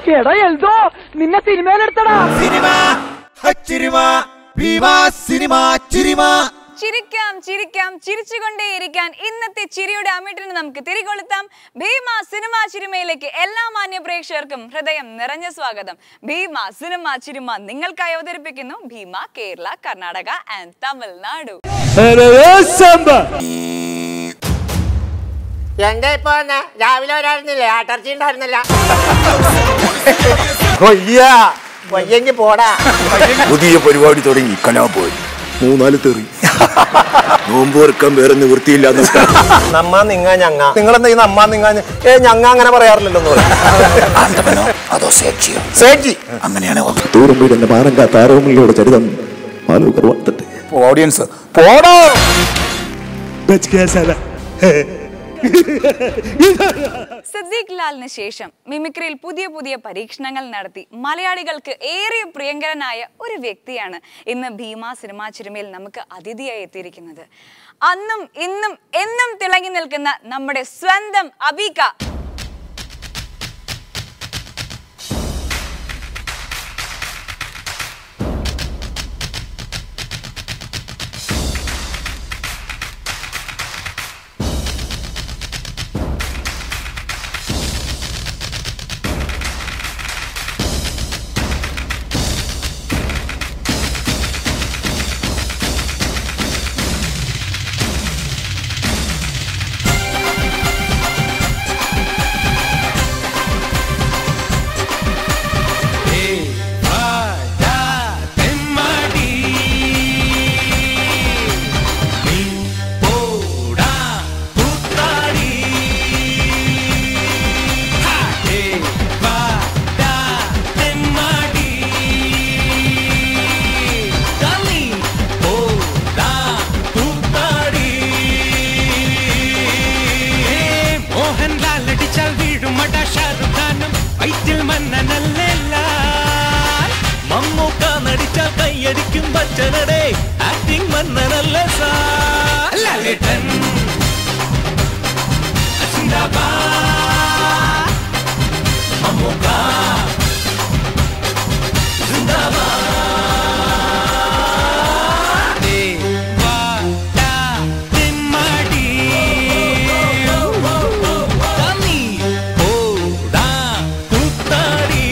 എടാ എൽദോ നിന്നെ സിനിമയിലെടുത്തടാ സിനിമ ഹച്ചിരിമ ഭീമ സിനിമ ചിരിമ ചിരിക്കാം ചിരിക്കാം ചിരിച്ചുകൊണ്ടേയിരിക്കാൻ ഇന്നത്തെ ചിരിയുടെ അമിട്ടിന് നമുക്ക് തിരികൊളുത്താം ഭീമ സിനിമ ചിരിമയിലേക്ക് എല്ലാ മാന്യ പ്രേക്ഷകർക്കും ഹൃദയം നിറഞ്ഞ സ്വാഗതം ഭീമ സിനിമ ചിരിമ നിങ്ങൾക്കായി അവതരിപ്പിക്കുന്നു ഭീമ കേരള കർണാടക ആൻഡ് തമിഴ്നാടു എന്താ ഇപ്പൊ വന്നെ? രാവിലെ വരായിരുന്നില്ലേ ആട്ടർച്ചി ഉണ്ടായിരുന്നില്ല കൊയ്യ കൊയ്യെങ്കി പോടാ പുതിയ പരിപാടി തുടങ്ങി കലാപോയി മൂന്നാല് തെറി നോമ്പ് വെറുക്കാൻ വേറെ നിവൃത്തിയില്ല നമ്മ നിങ്ങ ഞങ്ങ നിങ്ങളെന്താ ഈ നമ്മ നിങ്ങ ഞ- ഏ ഞങ്ങ അങ്ങനെ പറയാറില്ലല്ലോ എന്ന് പറയും അതോ സേക്ഷിയോ സേജി അങ്ങനെയാണ് തൂറുമ്പീടിന്റെ മാറങ്ക താരോമിലൂടെ ചരിതം ആലോകർ വന്നിട്ട് ഓഡിയൻസ് പോടോ സിദ്ദീഖ് ലാലിന് ശേഷം മിമിക്രിയിൽ പുതിയ പുതിയ പരീക്ഷണങ്ങൾ നടത്തി മലയാളികൾക്ക് ഏറെ പ്രിയങ്കരനായ ഒരു വ്യക്തിയാണ് ഇന്ന് ഭീമ സിനിമാ ചിരുമയിൽ നമുക്ക് അതിഥിയായി എത്തിയിരിക്കുന്നത് അന്നും ഇന്നും എന്നും തിളങ്ങി നിൽക്കുന്ന നമ്മുടെ സ്വന്തം അബീക മോഹൻലാൽ അടിച്ചാൽ വീഴുമട ഷാറുഖ് ഖാനും വൈറ്റിൽ മന്നനല്ല മമ്മൂക്ക നടിച്ചാൽ കൈയടിക്കും ബച്ചനടെ ആക്ടിംഗ് മന്നനല്ല സാർ ലാലേട്ടൻ സിന്ദാബാദ്. മമ്മൂക്ക സിന്ദാബാദ്. ദേവാടാ തെമ്മാടി. തമ്മി പോടാ കൂത്താടി.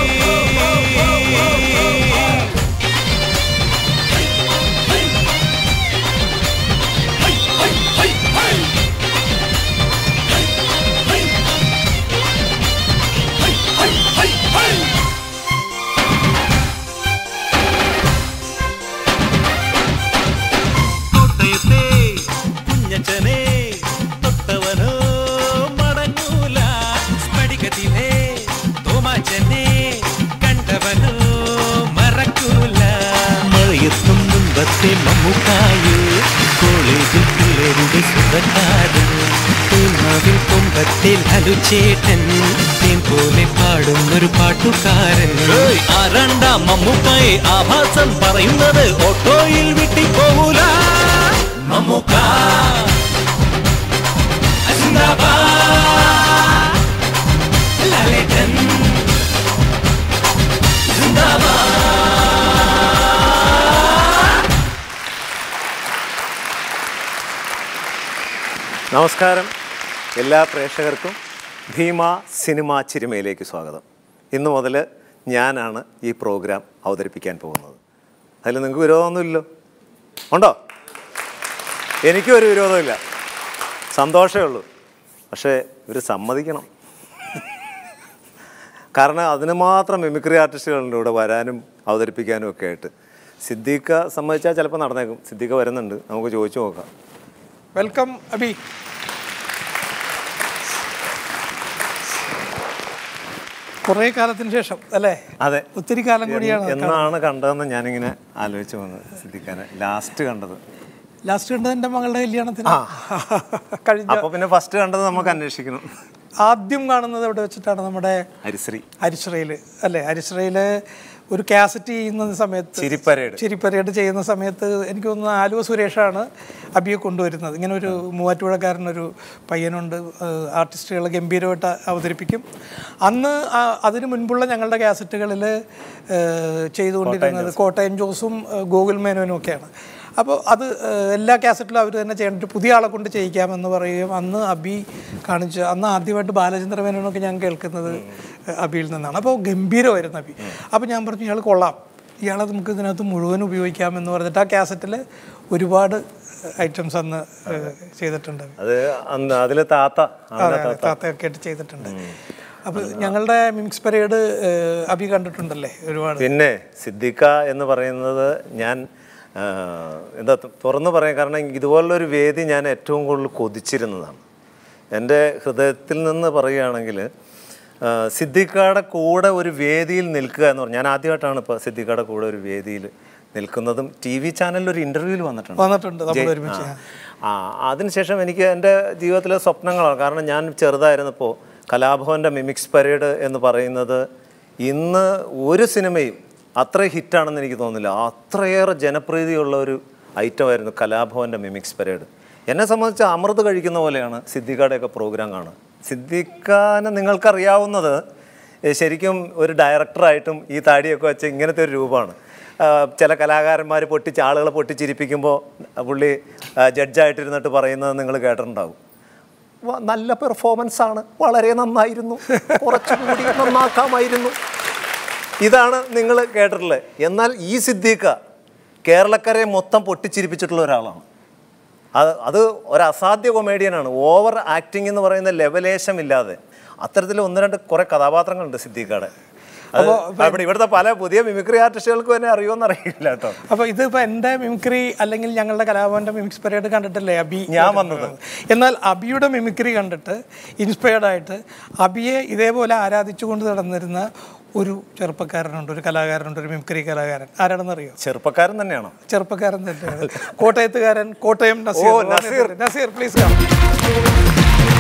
കോട്ടയത്തെ കുഞ്ഞച്ചനെ തൊട്ടവനോ മടങ്ങൂല സ്ഫടികത്തിലെ തോമാച്ചനെ കണ്ടവനോ മറക്കൂല മഴയെത്തും മുമ്പത്തെ മമ്മൂക്കായോ കോളേജിൽ പിള്ളേരുടെ സുഖക്കാരൻ തേന്മാവിൽ കൊമ്പത്തിൽ ഹലുചേട്ടൻ തേൻ പോലെ പാടുന്നൊരു പാട്ടുകാരൻ ആരണ്ടാം മമ്മൂക്കായെ ആഭാസം പറയുന്നത് ഓട്ടോയിൽ വിട്ടി പോകൂല മമ്മൂക്ക സിന്ദാബാദ്. ലാലേട്ടൻ സിന്ദാബാദ്. നമസ്കാരം എല്ലാ പ്രേക്ഷകർക്കും ഭീമ സിനിമ ചിരിമയിലേക്ക് സ്വാഗതം ഇന്നു മുതൽ ഞാനാണ് ഈ പ്രോഗ്രാം അവതരിപ്പിക്കാൻ പോകുന്നത് അതിൽ നിങ്ങൾക്ക് വിരോധമൊന്നുമില്ലല്ലോ ഉണ്ടോ എനിക്കും ഒരു വിരോധമില്ല സന്തോഷമേ ഉള്ളൂ പക്ഷേ ഇവർ സമ്മതിക്കണം കാരണം അതിന് മാത്രം മിമിക്രി ആർട്ടിസ്റ്റുകളുണ്ട് ഇവിടെ വരാനും അവതരിപ്പിക്കാനും ഒക്കെ ആയിട്ട് സിദ്ദീഖ സമ്മതിച്ചാൽ ചിലപ്പോൾ നടന്നേക്കും സിദ്ദീഖ വരുന്നുണ്ട് നമുക്ക് ചോദിച്ചു നോക്കാം വെൽക്കം അബി കുറേ കാലത്തിന് ശേഷം അല്ലേ അതെ ഒത്തിരി കാലം കൂടിയാണ് എന്നാണ് കണ്ടതെന്ന് ഞാനിങ്ങനെ ആലോചിച്ച് വന്നത് സിദ്ദിഖാനെ ലാസ്റ്റ് കണ്ടത് ലാസ്റ്റ് കണ്ടത് എൻ്റെ മകളുടെ കല്യാണത്തിന് കഴിഞ്ഞ അപ്പൊ പിന്നെ ഫസ്റ്റ് കണ്ടത് നമുക്ക് അന്വേഷിക്കണം ആദ്യം കാണുന്നത് എവിടെ വെച്ചിട്ടാണ് നമ്മുടെ ഹരിശ്രീ അരിശ്രയിൽ അല്ലേ അരിശ്രയിൽ ഒരു കാസറ്റ് ചെയ്യുന്ന സമയത്ത് ചിരിപ്പരേഡ്. ചിരിപ്പരേഡ് ചെയ്യുന്ന സമയത്ത് എനിക്ക് തോന്നുന്നു ആലുവ സുരേഷാണ് അബിയെ കൊണ്ടുവരുന്നത് ഇങ്ങനെ ഒരു മൂവാറ്റുപുഴക്കാരനൊരു പയ്യനുണ്ട് ആർട്ടിസ്റ്റുകൾ ഗംഭീരമായിട്ട് അവതരിപ്പിക്കും അന്ന് ആ- അതിന് മുൻപുള്ള ഞങ്ങളുടെ കാസറ്റുകളിൽ ചെയ്തുകൊണ്ടിരുന്നത് കോട്ടയം ജോസും ഏഹ്, ഗോകുൽ മേനോനും ഒക്കെയാണ് അപ്പോൾ അത് ഏഹ്, എല്ലാ കാസറ്റിലും അവർ തന്നെ ചെയ്യേണ്ട ഒരു പുതിയ ആളെ കൊണ്ട് ചെയ്യിക്കാമെന്ന് പറയുകയും അന്ന് അബി കാണിച്ച് അന്ന് ആദ്യമായിട്ട് ബാലചന്ദ്ര മേനോനൊക്കെ ഞാൻ കേൾക്കുന്നത് ഏഹ്, അബിയിൽ നിന്നാണ് അപ്പോൾ ഗംഭീരമായിരുന്നു അബി അപ്പോൾ ഞാൻ പറഞ്ഞു ഇയാൾ കൊള്ളാം ഇയാളെ നമുക്ക് ഇതിനകത്ത് മുഴുവൻ ഉപയോഗിക്കാമെന്ന് പറഞ്ഞിട്ട് ആ കാസറ്റിൽ ഒരുപാട് ഐറ്റംസ് അന്ന് ഏഹ്, ചെയ്തിട്ടുണ്ട് അത് അന്ന് അതില് താത്ത അതെ അവന്റെ അതെ താത്ത താത്തയൊക്കെ ആയിട്ട് ചെയ്തിട്ടുണ്ട് അപ്പോൾ ഞങ്ങളുടെ മിക്സ് പരേഡ് അബി കണ്ടിട്ടുണ്ടല്ലേ ഒരുപാട് പിന്നെ സിദ്ദിഖ എന്ന് പറയുന്നത് ഞാൻ ആ, എന്താ തു- തുറന്നു പറയാം കാരണം ഇതുപോലുള്ളൊരു വേദി ഞാൻ ഏറ്റവും കൂടുതൽ കൊതിച്ചിരുന്നതാണ് എൻ്റെ ഹൃദയത്തിൽ നിന്ന് പറയുകയാണെങ്കിൽ ആ, സിദ്ദിഖയുടെ കൂടെ ഒരു വേദിയിൽ നിൽക്കുക എന്ന് പറഞ്ഞാൽ ഞാൻ ആദ്യമായിട്ടാണ് ഇപ്പോൾ സിദ്ദിഖയുടെ കൂടെ ഒരു വേദിയിൽ നിൽക്കുന്നതും ടി വി ചാനലിൽ ഒരു ഇൻ്റർവ്യൂവിൽ വന്നിട്ടുണ്ട് വന്നിട്ടുണ്ട് നമ്മൾ ജയ്- ഒരുമിച്ച് ആ ആ, അതിനുശേഷം എനിക്ക് എൻ്റെ ജീവിതത്തിലെ സ്വപ്നങ്ങളാണ് കാരണം ഞാൻ ചെറുതായിരുന്നപ്പോൾ കലാഭവൻ്റെ മിമിക്സ് പരേഡ് എന്ന് പറയുന്നത് ഇന്ന് ഒരു സിനിമയും അത്ര ഹിറ്റാണെന്ന് എനിക്ക് തോന്നുന്നില്ല അത്രയേറെ ജനപ്രീതിയുള്ള ഒരു ഐറ്റമായിരുന്നു കലാഭവൻ്റെ മിമിക്സ് പരേഡ് എന്നെ സംബന്ധിച്ച് അമൃത് കഴിക്കുന്ന പോലെയാണ് സിദ്ദിഖയുടെയൊക്കെ പ്രോഗ്രാം കാണുക സിദ്ദിഖാനെ നിങ്ങൾക്കറിയാവുന്നത് ഏ, ശരിക്കും ഒരു ഡയറക്ടറായിട്ടും ഈ താടിയൊക്കെ വെച്ച് ഇങ്ങനത്തെ ഒരു രൂപമാണ് ആ, ചില കലാകാരന്മാർ പൊട്ടിച്ച് ആളുകളെ പൊട്ടിച്ചിരിപ്പിക്കുമ്പോൾ പുള്ളി ആ, ജഡ്ജായിട്ടിരുന്നിട്ട് പറയുന്നത് നിങ്ങൾ കേട്ടിട്ടുണ്ടാവും വ- നല്ല പെർഫോമൻസ് ആണ് വളരെ നന്നായിരുന്നു കുറച്ചുകൂടി നന്നാക്കാമായിരുന്നു ഇതാണ് നിങ്ങൾ കേട്ടിട്ടുള്ളത് എന്നാൽ ഈ സിദ്ദീഖ കേരളക്കരയെ മൊത്തം പൊട്ടിച്ചിരിപ്പിച്ചിട്ടുള്ള ഒരാളാണ് അത് അത് ഒരു അസാധ്യ കൊമേഡിയനാണ് ഓവർ ആക്ടിങ് എന്ന് പറയുന്ന ലെവലേശമില്ലാതെ അത്തരത്തിൽ ഒന്ന് രണ്ട് കുറെ കഥാപാത്രങ്ങളുണ്ട് സിദ്ദീഖയുടെ അത് അവിടെ ഇവിടുത്തെ പല പുതിയ മിമിക്രി ആർട്ടിസ്റ്റുകൾക്ക് തന്നെ അറിയുമെന്ന് അറിയില്ല കേട്ടോ അപ്പൊ ഇതിപ്പോ എന്റെ മിമിക്രി അല്ലെങ്കിൽ ഞങ്ങളുടെ കലാഭവന്റെ മിമിക്സ് പരേഡ് കണ്ടിട്ടല്ലേ അബി ഞാൻ വന്നത്. എന്നാൽ അബിയുടെ മിമിക്രി കണ്ടിട്ട് ഇൻസ്പയർഡ് ആയിട്ട് അബിയെ ഇതേപോലെ ആരാധിച്ചുകൊണ്ട് നടന്നിരുന്ന ഒരു ചെറുപ്പക്കാരനുണ്ട് ഒരു കലാകാരനുണ്ട് ഒരു മിമിക്രി കലാകാരൻ ആരാണെന്ന് അറിയോ ചെറുപ്പക്കാരൻ തന്നെയാണോ ചെറുപ്പക്കാരൻ തന്നെയാണ് കോട്ടയത്തുകാരൻ കോട്ടയം നസീർ ഓ, നസീർ. നസീർ പ്ലീസ് കം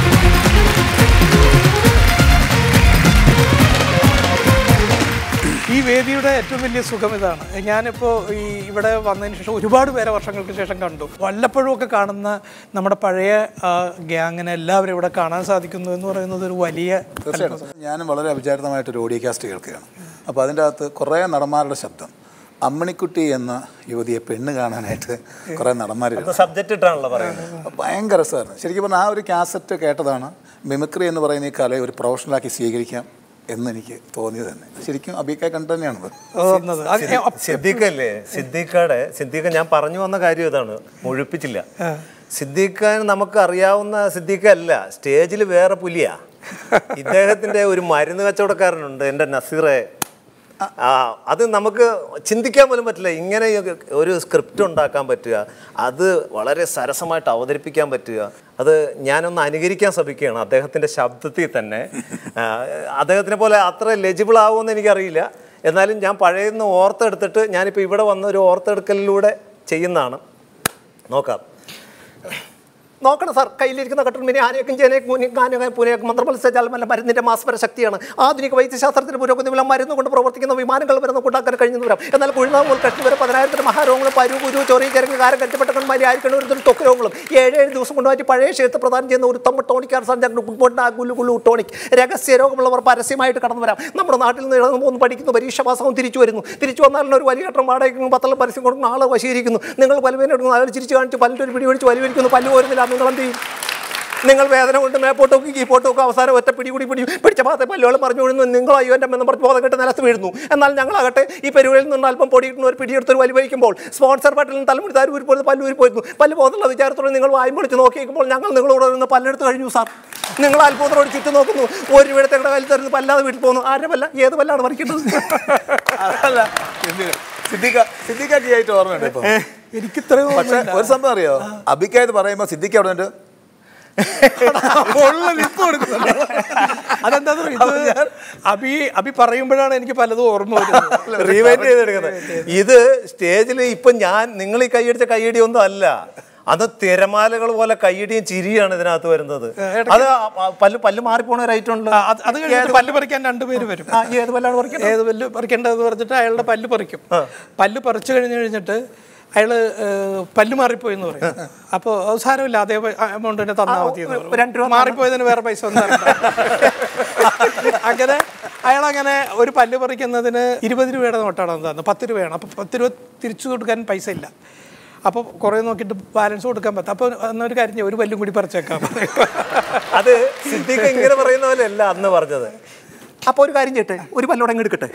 ഈ വേദിയുടെ ഏറ്റവും വലിയ സുഖം ഇതാണ് ഞാനിപ്പോൾ ഈ ഇവിടെ വന്നതിന് ശേഷം ഒരുപാട് പേരെ വർഷങ്ങൾക്ക് ശേഷം കണ്ടു വല്ലപ്പോഴും ഒക്കെ കാണുന്ന നമ്മുടെ പഴയ ആ ഗ്യാങ്ങിനെ എല്ലാവരും ഇവിടെ കാണാൻ സാധിക്കുന്നു എന്ന് പറയുന്നത് ഒരു വലിയ തീർച്ചയായിട്ടും ഞാനും വളരെ അവിചാരിതമായിട്ടൊരു ഓഡിയോ കാസ്റ്റ് കേൾക്കുകയാണ് അപ്പോൾ അതിൻ്റെ അകത്ത് കുറേ നടന്മാരുടെ ശബ്ദം അമ്മണിക്കുട്ടി എന്ന യുവതിയെ പെണ്ണ് കാണാനായിട്ട് കുറേ നടന്മാർ സബ്ജക്റ്റ് ഇട്ടാണല്ലോ പറയുന്നത് ഭയങ്കര രസമായിരുന്നു ശരിക്കും പറഞ്ഞാൽ ആ ഒരു കാസറ്റ് കേട്ടതാണ് മിമിക്രി എന്ന് പറയുന്ന ഈ കലയെ ഒരു പ്രൊഫഷണലാക്കി സ്വീകരിക്കാം എന്ന് എനിക്ക് തോന്നിയത് തന്നെ ശരിക്കും അബിക്കായി കണ്ടു തന്നെയാണത് വന്നത് അത് ഞാൻ- സിദ്ദീഖ് അല്ലേ സിദ്ദീഖയുടെ സിദ്ദീഖ് ഞാൻ പറഞ്ഞു വന്ന കാര്യം ഇതാണ് മുഴിപ്പിച്ചില്ല സിദ്ദീഖാൻ നമുക്ക് അറിയാവുന്ന സിദ്ദീഖ് അല്ല സ്റ്റേജിൽ വേറെ പുലിയാ ഇദ്ദേഹത്തിന്റെ ഒരു മരുന്ന് കച്ചവടക്കാരനുണ്ട് എൻ്റെ നസീറെ ആ അത് നമുക്ക് ചിന്തിക്കാൻ പോലും പറ്റില്ല ഇങ്ങനെ ഒരു സ്ക്രിപ്റ്റ് ഉണ്ടാക്കാൻ പറ്റുക അത് വളരെ സരസമായിട്ട് അവതരിപ്പിക്കാൻ പറ്റുക അത് ഞാനൊന്ന് അനുകരിക്കാൻ ശ്രമിക്കുകയാണ് അദ്ദേഹത്തിൻ്റെ ശബ്ദത്തിൽ തന്നെ ആ, അദ്ദേഹത്തിനെ പോലെ അത്ര ലെജിബിൾ ആവുമെന്ന് എനിക്കറിയില്ല എന്നാലും ഞാൻ പഴയന്ന് ഓർത്തെടുത്തിട്ട് ഞാനിപ്പോൾ ഇവിടെ വന്ന ഒരു ഓർത്തെടുക്കലിലൂടെ ചെയ്യുന്നതാണ് നോക്കാം നോക്കണം സാർ കയ്യിലിരിക്കുന്ന കട്ടൻ മിനി ആനയ്ക്കും ജനയ്ക്കും മുനി കാനക പുനയൊക്കെ മന്ത്രമത്സരിച്ചാൽ മരുന്നിന്റെ മാസ്പര ശക്തിയാണ് ആധുനിക വൈദ്യശാസ്ത്രത്തിന് പുരോഗതി മൂലം മരുന്ന് കൊണ്ട് പ്രവർത്തിക്കുന്ന വിമാനങ്ങൾ വരുന്ന കൊണ്ടാക്കാൻ കഴിഞ്ഞു വരാം എന്നാൽ കുഴിനാവ് മുതൽ കട്ടി വരെ പതിനായിരത്തിന് മഹാരോഗങ്ങളും പരു കുരു ചൊറി ചരങ്ങ് കാരം കറ്റപ്പെട്ടക്കന്മാരി ആയിരിക്കണം ഒരു തൊക്ക് രോഗങ്ങളും ഏഴ് ഏഴ് ദിവസം കൊണ്ട് മാറ്റി പഴയ ക്ഷേത്ര പ്രദാനം ചെയ്യുന്ന ഒരു തമ്മ ടോണിക്കാർ സാർ ഗുല്ലു ഗുല്ലു ടോണിക് രഹസ്യ രോഗമുള്ളവർ പരസ്യമായിട്ട് കടന്നു വരാം നമ്മുടെ നാട്ടിൽ നിന്ന് ഇളകുമ്പോൾ ഒന്ന് പഠിക്കുന്നു പരീക്ഷ പാസവും തിരിച്ചു വരുന്നു തിരിച്ചു വന്നാലും ഒരു വലിയ ഘട്ടം വാടകയ്ക്കും പത്തളം പരസ്യം കൊടുക്കുന്ന ആളെ വശീകരിക്കുന്നു നിങ്ങൾ പലുവേനെടുക്കുന്നു അയാൾ ചിരിച്ചു കാണിച്ച് പല്ലിൻ്റെ ഒരു പിടി പിടിച്ച് വലിവരിക്കുന്നു പല്ല് പോരുന്നില്ല നിങ്ങൾ എന്ത് ചെയ്യും നിങ്ങൾ വേദന കൊണ്ട് മേപ്പോട്ടോക്ക് കീപ്പോട്ടോക്ക് അവസാനം ഒറ്റ പിടി കൂടി പിടി പിടിച്ച ഭാഗത്തെ പല്ലുകൾ പറഞ്ഞു വീഴുന്നു നിങ്ങൾ അയ്യോ എൻ്റെ എന്ന് പറഞ്ഞ് ബോധം കെട്ട് നിലത്ത് വീഴുന്നു എന്നാൽ ഞങ്ങളാകട്ടെ ഈ പെരുവഴിയിൽ നിന്ന് അല്പം പൊടിയിട്ടുന്ന ഒരു പിടിയെടുത്തൊരു വലി വഹിക്കുമ്പോൾ സ്പോൺസർ പട്ടിൽ നിന്ന് തലമുടി താര് ഊരി പോയത് പല്ല് ഊരി പോയിരുന്നു പല്ല് പോകുന്നുള്ള വിചാരത്തോടെ നിങ്ങൾ വായും പൊളിച്ച് നോക്കിയേക്കുമ്പോൾ ഞങ്ങൾ നിങ്ങളോട് നിന്ന് പല്ലെടുത്ത് കഴിഞ്ഞു സാർ നിങ്ങൾ അത്ഭുതത്തോട് ചുറ്റും നോക്കുന്നു ഒരു വീടത്തെ കയ്യിൽ തരുന്നു പല്ലാതെ വീട്ടിൽ പോകുന്നു ആരുടെ പല്ല ഏത് പല്ലാണ് പറിക്കേണ്ടത് അതല്ല സിദ്ദിഖ സിദ്ദിഖാക്കി ആയിട്ട് ഓർമ്മയുണ്ട് ഇപ്പം എനിക്ക് ഇത്രയും പക്ഷേ ഒരു സംഭവം അറിയോ അബിക്കായത് പറയുമ്പോൾ സിദ്ദിഖ് അവിടെ ഉണ്ട് അതെന്താ ഇത് അബി അബി പറയുമ്പോഴാണ് എനിക്ക് പലതും ഓർമ്മ വരുന്നത് റീവൈൻഡ് ചെയ്തെടുക്കുന്നത് ഇത് സ്റ്റേജിൽ ഇപ്പൊ ഞാൻ നിങ്ങൾ ഈ കൈയടിച്ച കൈയടി ഒന്നും അല്ല അത് തിരമാലകൾ പോലെ കൈയിടിയും ചിരിയാണ് ഇതിനകത്ത് വരുന്നത് അത് ആ- ആ പല്ല് പല്ല് മാറിപ്പോണ ഒരു ഐറ്റം ഉണ്ട് ആ, അത് അത് കഴിഞ്ഞിട്ട് പല്ല് പറിക്കാൻ രണ്ടുപേര് വരും ആ, ഈ ഏത് പല്ലാണ് പറിക്കുന്നത്? ഏത് പല്ല് പറിക്കേണ്ടതെന്ന് പറഞ്ഞിട്ട് അയാളുടെ പല്ല് പറിക്കും പല്ല് പറിച്ചു കഴിഞ്ഞ് കഴിഞ്ഞിട്ട് അയാള് ഏഹ്, പല്ല് മാറിപ്പോയി എന്ന് പറയും അപ്പോൾ അത് സാരമില്ല അതേ എമൗണ്ട് തന്നെ തന്നാൽ മതി എന്ന് പറയും. രണ്ട് രൂപ മാറിപ്പോയതിന് വേറെ പൈസ ഒന്നും തരണ്ട. അങ്ങനെ അയാളങ്ങനെ ഒരു പല്ല് പറിക്കുന്നതിന് ഇരുപത് രൂപയുടെ നോട്ടാണ് തന്നത് പത്ത് രൂപയാണ് അപ്പോൾ പത്ത് രൂപ തിരിച്ചു കൊടുക്കാൻ പൈസ ഇല്ല അപ്പോൾ കുറേ നോക്കിയിട്ട് ബാലൻസ് കൊടുക്കാൻ പറ്റും അപ്പോൾ എന്നൊരു കാര്യം ചെയ്യ്, ഒരു പല്ലും കൂടി പറിച്ചേക്കാം അത് സിദ്ദീഖ് ഇങ്ങനെ പറയുന്ന പോലെ അല്ല അന്ന് പറഞ്ഞത് അപ്പൊ ഒരു കാര്യം ചെയ്യട്ടെ ഒരു പല്ലോടങ്ങ് എടുക്കട്ടെ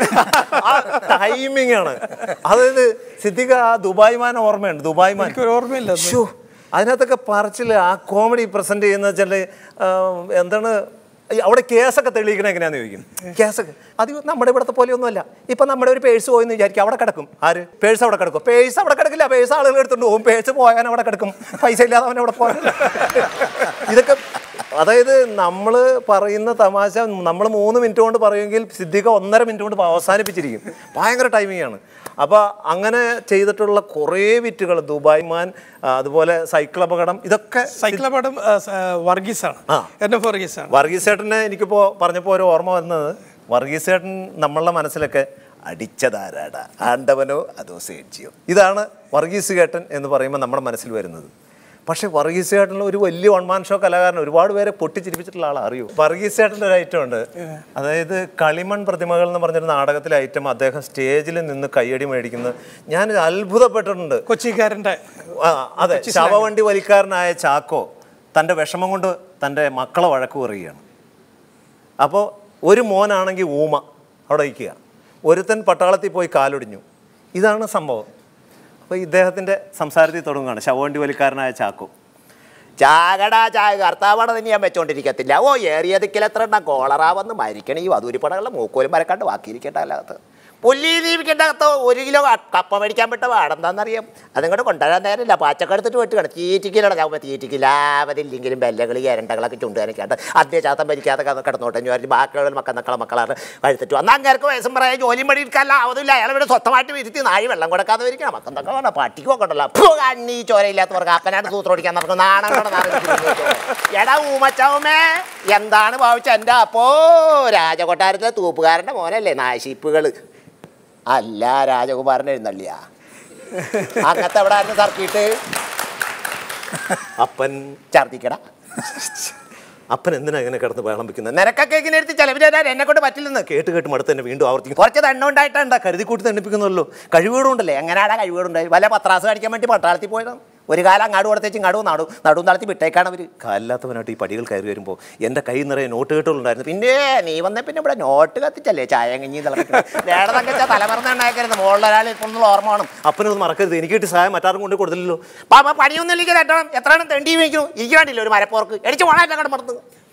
ടൈമിംഗ് ആണ് അതായത് സിദ്ദീഖ് ആ ദുബായ് മാൻ ഓർമ്മയുണ്ട് ദുബായ് മാൻ എനിക്കൊരു ഓർമ്മയില്ല അത്. ശ്ശോ, അതിനകത്തൊക്കെ പറച്ചില് ആ കോമഡി പ്രസന്റ് ചെയ്യുന്ന വെച്ചാല് ആ, എന്താണ് ഈ അവിടെ കേസൊക്കെ തെളിയിക്കണ എങ്ങനെയാന്ന് ചോദിക്കും കേസൊക്കെ അത് നമ്മുടെ ഇവിടുത്തെ പോലെയൊന്നുമല്ല ഇപ്പൊ നമ്മുടെ ഒരു പേഴ്സ് പോയെന്ന് വിചാരിക്കും അവിടെ കിടക്കും ആര് പേഴ്സ് അവിടെ കിടക്കും പേഴ്സ് അവിടെ കിടക്കില്ല പേഴ്സ് ആളുകൾ എടുത്തോണ്ട് പോകും പേഴ്സ് പോയാൻ അവിടെ കിടക്കും പൈസ ഇല്ലാതെ അവൻ അവിടെ പോകാൻ ഇതൊക്കെ അതായത് നമ്മൾ പറയുന്ന തമാശ നമ്മൾ മൂന്ന് മിനിറ്റ് കൊണ്ട് പറയുമെങ്കിൽ സിദ്ദിഖ ഒന്നര മിനിറ്റ് കൊണ്ട് അവസാനിപ്പിച്ചിരിക്കും ഭയങ്കര ടൈമിംഗ് ആണ് അപ്പോൾ അങ്ങനെ ചെയ്തിട്ടുള്ള കുറേ വിറ്റുകൾ ദുബായ് മാൻ ആ, അതുപോലെ സൈക്കിൾ അപകടം ഇതൊക്കെ സൈക്കിൾ അപകടം ആ, സ- ആ, വർഗീസാണ് ആ. എൻ എഫ് വർഗീസാണ് വർഗീസ് ചേട്ടനെ എനിക്കിപ്പോൾ പറഞ്ഞപ്പോൾ ഒരു ഓർമ്മ വന്നത് വർഗീസ് ചേട്ടൻ നമ്മളുടെ മനസ്സിലൊക്കെ അടിച്ചതാരാടാ ആണ്ടവനോ അതോ സേഡ്ജിയോ ഇതാണ് വർഗീസ് ചേട്ടൻ എന്ന് പറയുമ്പോൾ നമ്മുടെ മനസ്സിൽ വരുന്നത് പക്ഷേ വർഗീസ് ചേട്ടൻ ഒരു വലിയ വൺമാൻ ഷോ കലാകാരൻ ഒരുപാട് പേരെ പൊട്ടിച്ചിരിപ്പിച്ചിട്ടുള്ള ആളെ അറിയൂ വർഗീസ് ചേട്ടൻ്റെ ഒരു ഐറ്റം ഉണ്ട് അതായത് കളിമൺ പ്രതിമകൾ എന്ന് പറഞ്ഞൊരു നാടകത്തിലെ ഐറ്റം അദ്ദേഹം സ്റ്റേജിൽ നിന്ന് കയ്യടി മേടിക്കുന്നത് ഞാൻ അത്ഭുതപ്പെട്ടിട്ടുണ്ട് കൊച്ചിക്കാരൻ്റെ ആ, അതെ ശവവണ്ടി വലിക്കാരനായ ചാക്കോ തൻ്റെ വിഷമം കൊണ്ട് തൻ്റെ മക്കളെ വഴക്ക് പറയുകയാണ് അപ്പോൾ ഒരു മോനാണെങ്കിൽ ഊമ അവിടെ ഇരിക്കുക ഒരുത്തൻ പട്ടാളത്തിൽ പോയി കാലൊടിഞ്ഞു ഇതാണ് സംഭവം അപ്പോൾ ഇദ്ദേഹത്തിൻ്റെ സംസാരത്തിൽ തുടങ്ങുകയാണ് ശവവണ്ടി വലിക്കാരനായ ചാക്കോ ചാകടാ ചായ കർത്താവാണ് തന്നെ ഞാൻ വെച്ചോണ്ടിരിക്കത്തില്ല ഓ ഏറിയ ദിക്കിൽ എത്ര എണ്ണം കോളറ വന്ന് മരിക്കണ ഈ വധൂരിപ്പടകളുടെ മൂക്കോലും മരക്കാണ്ട് ബാക്കിയിരിക്കട്ടെ അല്ലാത്ത പുല്ലി ജീവിക്കേണ്ട അകത്ത് ഒരു കിലോ ക- കപ്പ മേടിക്കാൻ പറ്റ പാടെന്താണെന്നറിയാം അതിങ്ങോട്ട് കൊണ്ടുവരാൻ നേരമില്ല പാച്ചക്കെടുത്തിട്ട് വെട്ട് കിട തീറ്റിക്കിലാണ് ചാവുമ്പോൾ തീറ്റിക്കില്ല അവരില്ലെങ്കിലും ബെല്ലകളി ഇരണ്ടകളൊക്കെ ചുണ്ടുകാനൊക്കെയാണ്ട് അതേ ചാത്തം ഭരിക്കാതെ കട- കിടന്നോട്ടെ എന്ന് പറഞ്ഞ് ബാക്കിയുള്ള മക്കൾ മക്കളെ മക്കളാണ് കഴിച്ചിട്ട് അന്ന് അങ്ങേർക്ക് വയസ്സും പറയാൻ ജോലിയും പണി എടുക്കാല്ല ആവതില്ല അയാൾ ഇവിടെ സ്വന്തമായിട്ട് വിരുത്തി നാഴി വെള്ളം കൊടുക്കാതെ വരിക്കണം മക്കളൊക്കെ വേണം പട്ടിക്ക് നോക്കണ്ടല്ലോ അപ്പോ കണ്ണി ചോരയില്ലാത്തവർക്ക് അപ്പനായിട്ട് സൂത്രം ഓടിക്കാൻ നടക്കും നാണം കൂടെ നാണം എടാ ഊമച്ചാവുമേ എന്താണ് ഭാവിച്ച എൻ്റെ അപ്പോ രാജകൊട്ടാരത്തിലെ തൂപ്പുകാരൻ്റെ മോനല്ലേ നാശിപ്പുകൾ അല്ല രാജകുമാരൻ എഴുന്നള്ളിയ അങ്ങനത്തെ എവിടെ ആയിരുന്നു സർക്കിട്ട് അപ്പൻ ഛർദിക്കട അപ്പൻ എന്തിനാ ഇങ്ങനെ കിടന്ന് ബഹളം വെക്കുന്നത് നിനക്കൊക്കെ ഇങ്ങനെ എടുത്ത് ചെലവിൽ തരാൻ എന്നെ കൊണ്ട് പറ്റില്ലെന്ന് കേട്ട് കേട്ട് മടുത്ത് തന്നെ വീണ്ടും ആവർത്തിക്കും കുറച്ച് ദണ്ണം ഉണ്ടായിട്ടുണ്ട് എന്താ കരുതി കൂട്ടി തണ്ണിപ്പിക്കുന്നുള്ളൂ കഴിവുകളുണ്ടല്ലേ എങ്ങനെയാടാ കഴിവുകളുണ്ടായി വല്ല പത്രാസ് കാണിക്കാൻ വേണ്ടി പട്ടാളത്തിൽ പോയതാണ് ഒരു കാലം അങ്ങാട് കൊടുത്തേച്ച് ഇങ്ങാടും നാടു നടുവും നടത്തി വിട്ടേക്കാണ് അവർ കാലില്ലാത്തവനായിട്ട് ഈ പടികൾ കയറി വരുമ്പോൾ എൻ്റെ കൈ നിറയെ നോട്ട് കെട്ടുകളുണ്ടായിരുന്നു പിന്നെ പിന്നെ നീ വന്ന പിന്നെ ഇവിടെ നോട്ട് കത്തിച്ചല്ലേ ചായ കഞ്ഞി വേണമെന്നൊക്കെ വെച്ചാൽ തലമറന്ന് ഉണ്ടാക്കരുത് മുകളിൽ ഒരാൾ ഇപ്പോൾ ഒന്നുള്ള ഓർമ്മ വേണം അപ്പനൊന്നും മറക്കരുത് എനിക്ക് കിട്ടി സഹായം മറ്റാരും കൊണ്ട് കൊടുത്തില്ലല്ലോ പാപ്പ പണിയൊന്നും ഇല്ലെങ്കിൽ രണ്ടെണ്ണം എത്ര എണ്ണം തെണ്ടി വയ്ക്കുന്നു ഇരിക്കാണ്ടില്ല ഒരു മരപ്പോർക്ക് എടിച്ച് പോണാറ്റ കടമർന്ന്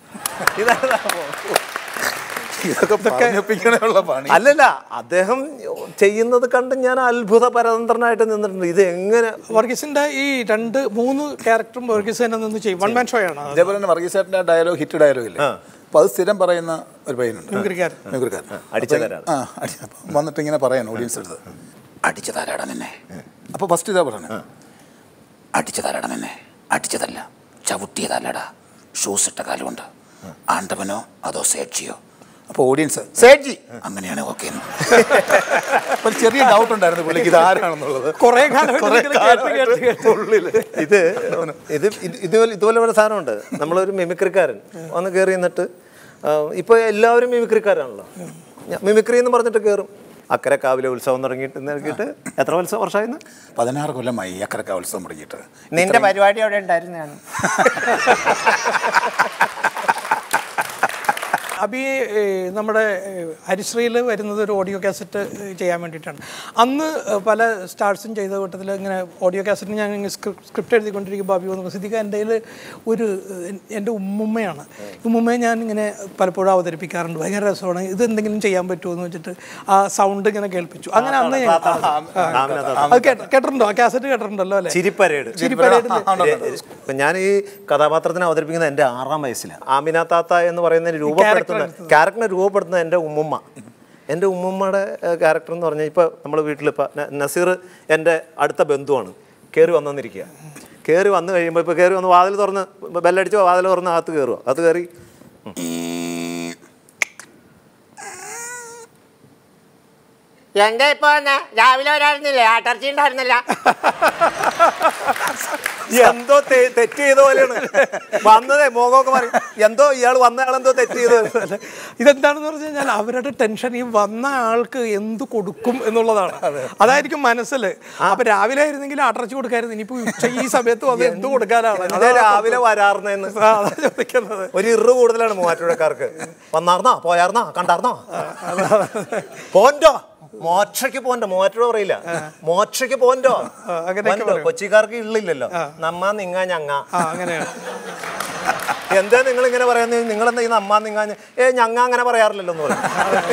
ഇതൊക്കെ പറഞ്ഞൊപ്പിക്കണേയുള്ള പണി അല്ലല്ല അദ്ദേഹം ചെയ്യുന്നത് കണ്ട് ഞാൻ അത്ഭുത പരതന്ത്രനായിട്ട് നിന്നിട്ടുണ്ട് ഇത് എങ്ങനെ വർഗീസിന്റെ ഈ രണ്ട് മൂന്ന് ക്യാരക്ടറും വർഗീസ് തന്നെ നിന്ന് ചെയ്യും വൺ മാൻ ഷോ ആണ് അത്. അതേപോലെ തന്നെ വർഗീസേട്ടൻ്റെ ഡയലോഗ് ഹിറ്റ് ഡയലോഗ് ഇല്ലേ അപ്പോൾ അത് സ്ഥിരം പറയുന്ന ഒരു പയ്യനുണ്ട് മിമിക്രിക്കാരൻ. മിമിക്രിക്കാരൻ. അടിച്ചതരാണ്. ആ അടി- അപ്പം വന്നിട്ട് ഇങ്ങനെ പറയാൻ ഓഡിയൻസ് എടുത്ത് അടിച്ചു തരാടാ നിന്നെ അപ്പോൾ ഫസ്റ്റ് ഇതാ പറഞ്ഞത് അടിച്ചു തരാടാ നിന്നെ അടിച്ചതല്ല ചവിട്ടിയതല്ലടാ ഷൂസ് ഇട്ട കാലുകൊണ്ട് ആണ്ടവനോ അതോ സേഡ്ജിയോ അപ്പോൾ ഓഡിയൻസ് സേഡ്ജി അങ്ങനെയാണ് ഓക്കെ ഒരു ചെറിയ ഡൗട്ട് ഉണ്ടായിരുന്നു പുള്ളിക്ക് ഇത് ആരാണെന്നുള്ളത് കുറേ കാലം കുറേ കേട്ട് കാലമായിട്ട് കേട്ട് കേട്ട്. ഉള്ളില്. ഇത് ഇത് ഇത് ഇതുപോലെ ഇതുപോലെ ഒരു സാധനമുണ്ട് നമ്മളൊരു മിമിക്രിക്കാരൻ വന്ന് കയറി നിന്നിട്ട് ഇപ്പോൾ എല്ലാവരും മിമിക്രിക്കാരാണല്ലോ ഞാൻ മിമിക്രി എന്ന് പറഞ്ഞിട്ട് കയറും അക്കരെ കാവിലെ ഉത്സവം തുടങ്ങിയിട്ട് ഇറങ്ങിയിട്ട് എത്ര ഉത്സവം വർഷമായിരുന്നു പതിനാറ് കൊല്ലമായി അക്കരക്ക ഉത്സവം തുടങ്ങിയിട്ട് നിന്റെ പരിപാടി അവിടെ ഉണ്ടായിരുന്നതാണ് അബി ഏ, നമ്മുടെ ഏ, ഹരിശ്രീയിൽ വരുന്നത് ഒരു ഓഡിയോ കാസറ്റ് ഏ, ചെയ്യാൻ വേണ്ടിയിട്ടാണ് അന്ന് ഏ, പല സ്റ്റാർസും ചെയ്ത കൂട്ടത്തിൽ ഇങ്ങനെ ഓഡിയോ കാസറ്റ് ഞാൻ ഇങ്ങനെ സ്ക്രിപ്റ്റ് സ്ക്രിപ്റ്റ് എഴുതിക്കൊണ്ടിരിക്കുമ്പോൾ അബി വന്നു സിദ്ദിഖ എൻ്റെ കയ്യിൽ ഒരു ഏ, എൻ്റെ ഉമ്മുമ്മയാണ് ഉമ്മുമ്മയെ ഞാൻ ഇങ്ങനെ പലപ്പോഴും അവതരിപ്പിക്കാറുണ്ട് ഭയങ്കര രസമാണ് ഇത് എന്തെങ്കിലും ചെയ്യാൻ പറ്റുമോ എന്ന് വെച്ചിട്ട് ആ സൗണ്ട് ഇങ്ങനെ കേൾപ്പിച്ചു അങ്ങനെ അന്ന് ഞാൻ ആ, അത് കേട്ട- കേട്ടിട്ടുണ്ടോ ആ കാസറ്റ് കേട്ടിട്ടുണ്ടല്ലോ അല്ലേ ചിരിപ്പരേഡ് ചിരിപ്പരേഡിൽ ഇപ്പൊ ഞാൻ ഈ കഥാപാത്രത്തിനെ അവതരിപ്പിക്കുന്നത് എൻ്റെ ആറാം വയസ്സിലാണ് ആമിന താത്ത എന്ന് പറയുന്നതിന് രൂപപ്പെടുത്തുന്ന ക്യാരക്ടറിനെ രൂപപ്പെടുത്തുന്നത് എൻ്റെ ഉമ്മുമ്മ എൻ്റെ ഉമ്മുമ്മയുടെ ക്യാരക്ടർ എന്ന് പറഞ്ഞാൽ ഇപ്പോൾ നമ്മൾ വീട്ടിൽ ഇപ്പം നസീർ എൻ്റെ അടുത്ത ബന്ധുവാണ് കയറി വന്നിരിക്കുക കയറി വന്നു കഴിയുമ്പോൾ ഇപ്പോൾ കയറി വന്ന് വാതിൽ തുറന്ന് ബെല്ലടിച്ച് വാതിൽ തുറന്ന് അകത്ത് കയറുക അകത്ത് കയറി എന്താ ഇപ്പൊ രാവിലെ വരായിരുന്നില്ലേ ആട്ടർച്ചി ഉണ്ടായിരുന്നില്ല എന്തോ തെ- തെറ്റ് ചെയ്ത പോലെയാണ് വന്നതേ മോഹമൊക്കെ പറയും എന്തോ ഇയാൾ വന്ന ആളെന്തോ തെറ്റ് ചെയ്തത് ഇതെന്താണെന്ന് പറഞ്ഞു കഴിഞ്ഞാൽ അവരുടെ ടെൻഷൻ ഈ വന്ന ആൾക്ക് എന്ത് കൊടുക്കും എന്നുള്ളതാണ് അതായിരിക്കും മനസ്സിൽ അപ്പൊ രാവിലെ ആയിരുന്നെങ്കിൽ അടർച്ചു കൊടുക്കായിരുന്നു ഇനിയിപ്പോ ഉച്ച ഈ സമയത്ത് വന്ന് എന്ത് കൊടുക്കാനാണ് എന്തേ രാവിലെ വരാറുന്നെന്ന് ആ, അതാ ചോദിക്കുന്നത് ഒരു ഇറ് കൂടുതലാണ് മൂവാറ്റുപുഴക്കാർക്ക് വന്നാർന്നാ പോയാർന്നാ കണ്ടാർന്നാ പോൻറ്റോ മോക്ഷയ്ക്ക് പോൻറ്റോ മൂവാറ്റുപുഴ പറയില്ല മോക്ഷയ്ക്ക് പോൻറ്റോ അങ്ങനെയൊക്കെ വന്നോ? പറയും. കൊച്ചിക്കാർക്ക് ഇള്ളില്ലല്ലോ നമ്മ നിങ്ങ ഞങ്ങ ആ അങ്ങനെയാണ് എന്താ നിങ്ങൾ ഇങ്ങനെ പറയുന്നത് നിങ്ങൾ എന്താ ഈ നമ്മ നിങ്ങ ഞ- ഏ ഞങ്ങ അങ്ങനെ പറയാറില്ലല്ലോ എന്ന് പറയും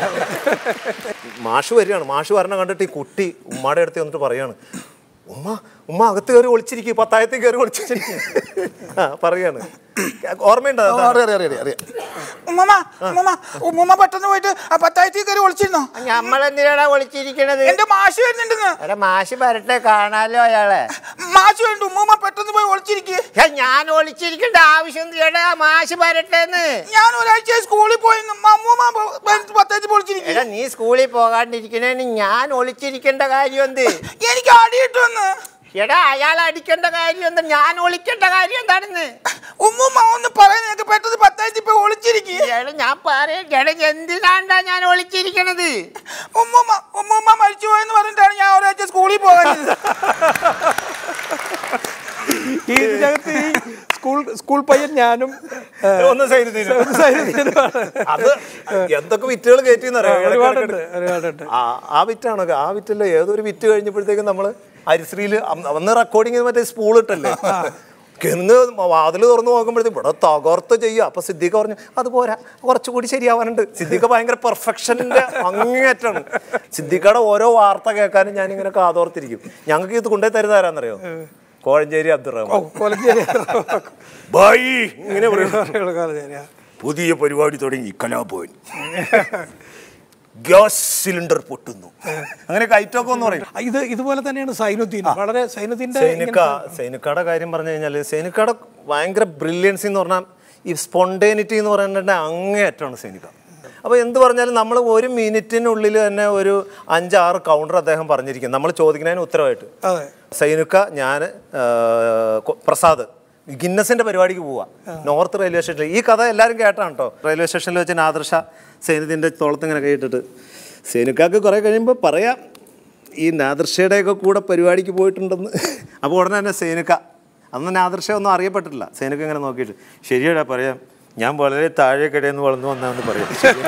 മാഷ് വരികയാണ് മാഷ് വരണ കണ്ടിട്ട് ഈ കുട്ടി ഉമ്മയുടെ അടുത്ത് വന്നിട്ട് പറയാണ് ഉമ്മ ഉമ്മ അകത്ത് കയറി ഒളിച്ചിരിക്കും പത്തായത്തിൽ കയറി ഒളിച്ചിരിക്കും ആ പറയാണ് ഓർമ്മയുണ്ടോ ആ, അറിയാം അറിയാം അറിയാം അറിയാം ഉമ്മമ്മ ഉമ്മമ്മ ഉമ്മമ്മ പെട്ടെന്ന് പോയിട്ട് ആ പത്തായത്തി കയറി ഒളിച്ചിരുന്നോ നമ്മളെന്തിനാ വിളിച്ചിരിക്കണത് എന്റെ മാഷ് വരുന്നുണ്ടെന്ന് എടാ മാഷി വരട്ടെ കാണാലോ അയാളെ മാഷ് വേണ്ട ഉമ്മമ്മ പെട്ടെന്ന് പോയി ഒളിച്ചിരിക്കുക ഏ, ഞാൻ ഒളിച്ചിരിക്കേണ്ട ആവശ്യം എന്തിനാ മാഷി വരട്ടെന്ന് ഞാൻ ഒരാഴ്ച സ്കൂളിൽ പോയി അമ്മൂമ്മ പത്തായത്തി പൊളിച്ചിരിക്കുക എടാ നീ സ്കൂളിൽ പോകാണ്ടിരിക്കണേന് ഞാൻ ഒളിച്ചിരിക്കേണ്ട കാര്യം എന്ത് എനിക്ക് അടി കിട്ടുമെന്ന് എടാ അയാൾ അടിക്കേണ്ട കാര്യം എന്താ ഞാൻ ഒളിക്കേണ്ട കാര്യം എന്താണെന്ന് ഉമ്മുമ്മ ഒന്ന് പറയുന്ന പെട്ടെന്ന് പത്തായത്തി പോയി ഒളിച്ചിരിക്കുക എടാ ഞാൻ പറയട്ടെ എന്തിനാണ്ടാ ഞാൻ ഒളിച്ചിരിക്കണത് ഉമ്മുമ്മ ഉമ്മുമ്മ മരിച്ചു പോയെന്ന് പറഞ്ഞിട്ടാണ് ഞാൻ ഒരാഴ്ച സ്കൂളിൽ പോകാൻ ഈ ഇതിനകത്ത് ഈ സ്കൂൾ സ്കൂൾ പയ്യൻ ഞാനും ഏ, ഒന്ന് സൈഡ് തീരും ഒന്ന് side ചെയ്യുന്നതാണ്. അത് എന്തൊക്കെ വിറ്റുകൾ കയറ്റിന്നറിയാം ഒരുപാടുണ്ട് ഒരുപാടുണ്ട് ആ ആ വിറ്റാണ് ആ വിറ്റല്ല ഏതൊരു വിറ്റ് കഴിഞ്ഞപ്പോഴത്തേക്കും നമ്മൾ ഹരിശ്രീയിൽ അന്ന് റെക്കോർഡിങ് മറ്റേ സ്പൂൾ ഇട്ടല്ലേ എന്ന് വാതിൽ തുറന്ന് നോക്കുമ്പോഴത്തേക്കും ഇവിടെ തകർത്ത് ചെയ്യുക അപ്പൊ സിദ്ദീഖ പറഞ്ഞു അത് പോരാ കുറച്ചുകൂടി ശരിയാവാനുണ്ട് സിദ്ദീഖ ഭയങ്കര പെർഫെക്ഷന്റെ അങ്ങേയറ്റാണ് സിദ്ദീഖയുടെ ഓരോ വാർത്ത കേൾക്കാനും ഞാൻ ഇങ്ങനെ കാതോർത്തിരിക്കും ഞങ്ങൾക്ക് ഇത് കൊണ്ടുപോയി തരുന്ന ആരാന്നറിയോ കോഴഞ്ചേരി ഓ അബ്ദുറഹ്മാൻ കൊലഞ്ചേരി ബായി ഇങ്ങനെ പറയും കോലഞ്ചേരിയാ പുതിയ പരിപാടി തുടങ്ങി കലാഭവൻ ഗ്യാസ് സിലിണ്ടർ പൊട്ടുന്നു അങ്ങനെ കയറ്റമൊക്കെ ഒന്ന് പറയും ഇത് ഇതുപോലെ തന്നെയാണ് സൈനുദ്ദീൻ വളരെ സൈനുദ്ദീന്റെ സൈനിക സൈനിക്കയുടെ കാര്യം പറഞ്ഞു കഴിഞ്ഞാൽ സൈനിക്കയുടെ ഭയങ്കര ബ്രില്യൻസി എന്ന് പറഞ്ഞാൽ ഈ സ്പോണ്ടേനിറ്റി എന്ന് പറയുന്നത് അങ്ങേയറ്റമാണ് സൈനിക അപ്പോൾ എന്ത് പറഞ്ഞാലും നമ്മൾ ഒരു മിനിറ്റിനുള്ളിൽ തന്നെ ഒരു അഞ്ചാറ് കൗണ്ടർ അദ്ദേഹം പറഞ്ഞിരിക്കും നമ്മൾ ചോദിക്കുന്നതിന് ഉത്തരവായിട്ട് അതെ സൈനുക്ക ഞാൻ പ്രസാദ് ഗിന്നസിന്റെ പരിപാടിക്ക് പോവാ നോർത്ത് റെയിൽവേ സ്റ്റേഷനിൽ ഈ കഥ എല്ലാവരും കേട്ടാണ് കേട്ടോ റെയിൽവേ സ്റ്റേഷനിൽ വെച്ച് നാദർഷ സൈന്യത്തിൻ്റെ തോളത്ത് ഇങ്ങനെ കൈയിട്ടിട്ട് സൈനുക്കാക്ക് കുറേ കഴിയുമ്പോൾ പറയാം ഈ നാദർഷയുടെയൊക്കെ കൂടെ പരിപാടിക്ക് പോയിട്ടുണ്ടെന്ന് അപ്പോൾ ഉടനെ തന്നെ സൈനുക്ക അന്ന് നാദർഷ ഒന്നും അറിയപ്പെട്ടിട്ടില്ല സൈനുക്ക ഇങ്ങനെ നോക്കിയിട്ട് ശരിയടാ പറയാം ഞാൻ വളരെ താഴേക്കിടയിൽ നിന്ന് വളർന്നു വന്നാന്ന് പറയാം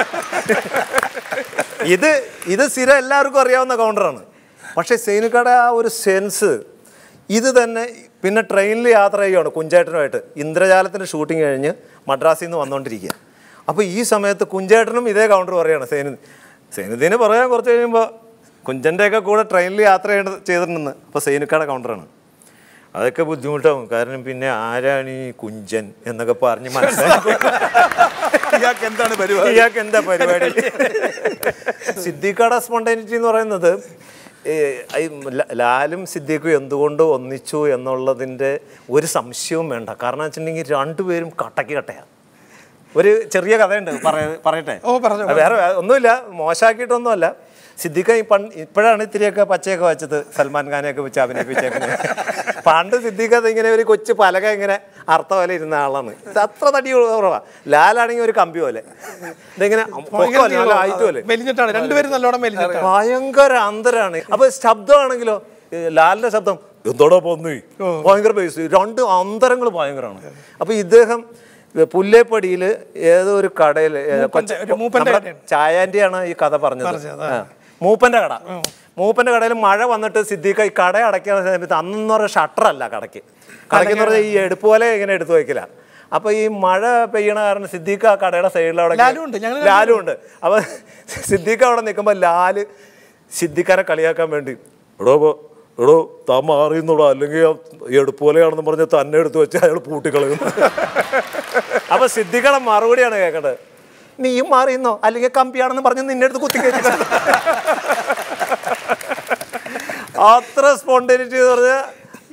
ഇത് ഇത് സ്ഥിരം എല്ലാവർക്കും അറിയാവുന്ന കൗണ്ടറാണ് പക്ഷേ സൈനിക്കയുടെ ആ ഒരു സെൻസ് ഇത് തന്നെ പിന്നെ ട്രെയിനിൽ യാത്ര ചെയ്യുകയാണ് കുഞ്ചേട്ടനുമായിട്ട് ഇന്ദ്രജാലത്തിൻ്റെ ഷൂട്ടിംഗ് കഴിഞ്ഞ് മദ്രാസിൽ നിന്ന് വന്നുകൊണ്ടിരിക്കുക അപ്പോൾ ഈ സമയത്ത് കുഞ്ചേട്ടനും ഇതേ കൗണ്ടർ പറയുകയാണ് സൈനു സൈനുദ്ദീന് പറയാൻ കുറച്ച് കഴിയുമ്പോൾ കുഞ്ചൻ്റെയൊക്കെ കൂടെ ട്രെയിനിൽ യാത്ര ചെയ്യേണ്ട ചെയ്തിട്ടുണ്ടെന്ന് അപ്പോൾ സൈനിക്കയുടെ കൗണ്ടറാണ് അതൊക്കെ ബുദ്ധിമുട്ടാവും കാരണം പിന്നെ ആരാണ് ഈ കുഞ്ചൻ എന്നൊക്കെ പറഞ്ഞ് മനസ്സിലാക്കി ഇയാൾക്ക് എന്താണ് പരിപാടി ഇയാൾക്ക് എന്താ പരിപാടി സിദ്ദീഖയുടെ സ്പോണ്ടൈനിറ്റി എന്ന് പറയുന്നത് ഏ, ഈ ല- ലാലും സിദ്ദീഖും എന്തുകൊണ്ട് ഒന്നിച്ചു എന്നുള്ളതിൻ്റെ ഒരു സംശയവും വേണ്ട കാരണം വെച്ചിട്ടുണ്ടെങ്കിൽ രണ്ടുപേരും കട്ടക്ക് കട്ടയാണ് ഒരു ചെറിയ കഥയുണ്ട് പറയ- പറയട്ടെ ഓ, പറഞ്ഞോ, അത് വേറെ ഒന്നുമില്ല മോശമാക്കിയിട്ടൊന്നുമല്ല സിദ്ദിഖ ഈ പണ്ട് ഇപ്പോഴാണ് ഇത്തിരിയൊക്കെ പച്ചയൊക്കെ വെച്ചത് സൽമാൻ ഖാനെയൊക്കെ വെച്ച് അഭിനയിപ്പിച്ചേക്കുന്നത് പണ്ട് സിദ്ദിഖ ഇങ്ങനെ ഒരു കൊച്ചു പലക ഇങ്ങനെ അർത്ഥ പോലെ ഇരുന്ന ആളാണ് ഇത് അത്ര തടി കുറവാ ലാലാണെങ്കിൽ ഒരു കമ്പി പോലെ ഇതിങ്ങനെ പൊക്കമല്ല, നല്ല ഹൈറ്റ് പോലെ മെലിഞ്ഞിട്ടാണ് രണ്ടുപേരും നല്ലോണം മെലിഞ്ഞിട്ടാണ് ഭയങ്കര അന്തരാണ് അപ്പൊ ശബ്ദമാണെങ്കിലോ ഈ ലാലിന്റെ ശബ്ദം എന്തോടാ പോന്നു ഭയങ്കര ബേസ് രണ്ട് അന്തരങ്ങൾ ഭയങ്കരമാണ് അപ്പൊ ഇദ്ദേഹം പുല്ലേപ്പടിയിൽ ഏതോ ഒരു കടയിൽ മൂപ്പന്റെ- ഒരു മൂപ്പന്റെ കടയാണ്. ചായാന്റിയാണ് ഈ കഥ പറഞ്ഞത് പറഞ്ഞത്, ആ. മൂപ്പന്റെ കട മൂപ്പന്റെ കടയിൽ മഴ വന്നിട്ട് സിദ്ദീഖ ഈ കട അടയ്ക്കുന്ന സമയത്ത് അന്നെന്ന് പറഞ്ഞ ഷട്ടറല്ല കടയ്ക്ക് കടയ്ക്ക് എന്ന് പറഞ്ഞാൽ ഈ എടുപ്പ് പോലെ ഇങ്ങനെ എടുത്തു വയ്ക്കില്ല അപ്പൊ ഈ മഴ പെയ്യണ കാരണം സിദ്ദീഖ ആ കടയുടെ സൈഡിൽ അവിടെ ലാലും ഉണ്ട്, ഞങ്ങൾ ലാലും ഉണ്ട് അപ്പൊ സിദ്ദീഖ അവിടെ നിൽക്കുമ്പോൾ ലാല് സിദ്ദിഖാനെ കളിയാക്കാൻ വേണ്ടി എടോ പോ, എടോ താൻ മാറിയെന്നുടോ അല്ലെങ്കിൽ എടുപ്പ് പോലെയാണെന്ന് പറഞ്ഞ് തന്നെ എടുത്ത് വെച്ച് അയാൾ പൂട്ടിക്കളയും അപ്പൊ സിദ്ദിഖയുടെ മറുപടിയാണ് കേൾക്കേണ്ടത് നീയും മാറിയെന്നോ അല്ലെങ്കിൽ കമ്പിയാണെന്ന് പറഞ്ഞ് നിന്നെ അടുത്ത് കുത്തിക്കയറ്റി അത്ര സ്പോണ്ടേനിറ്റി എന്ന് പറഞ്ഞാൽ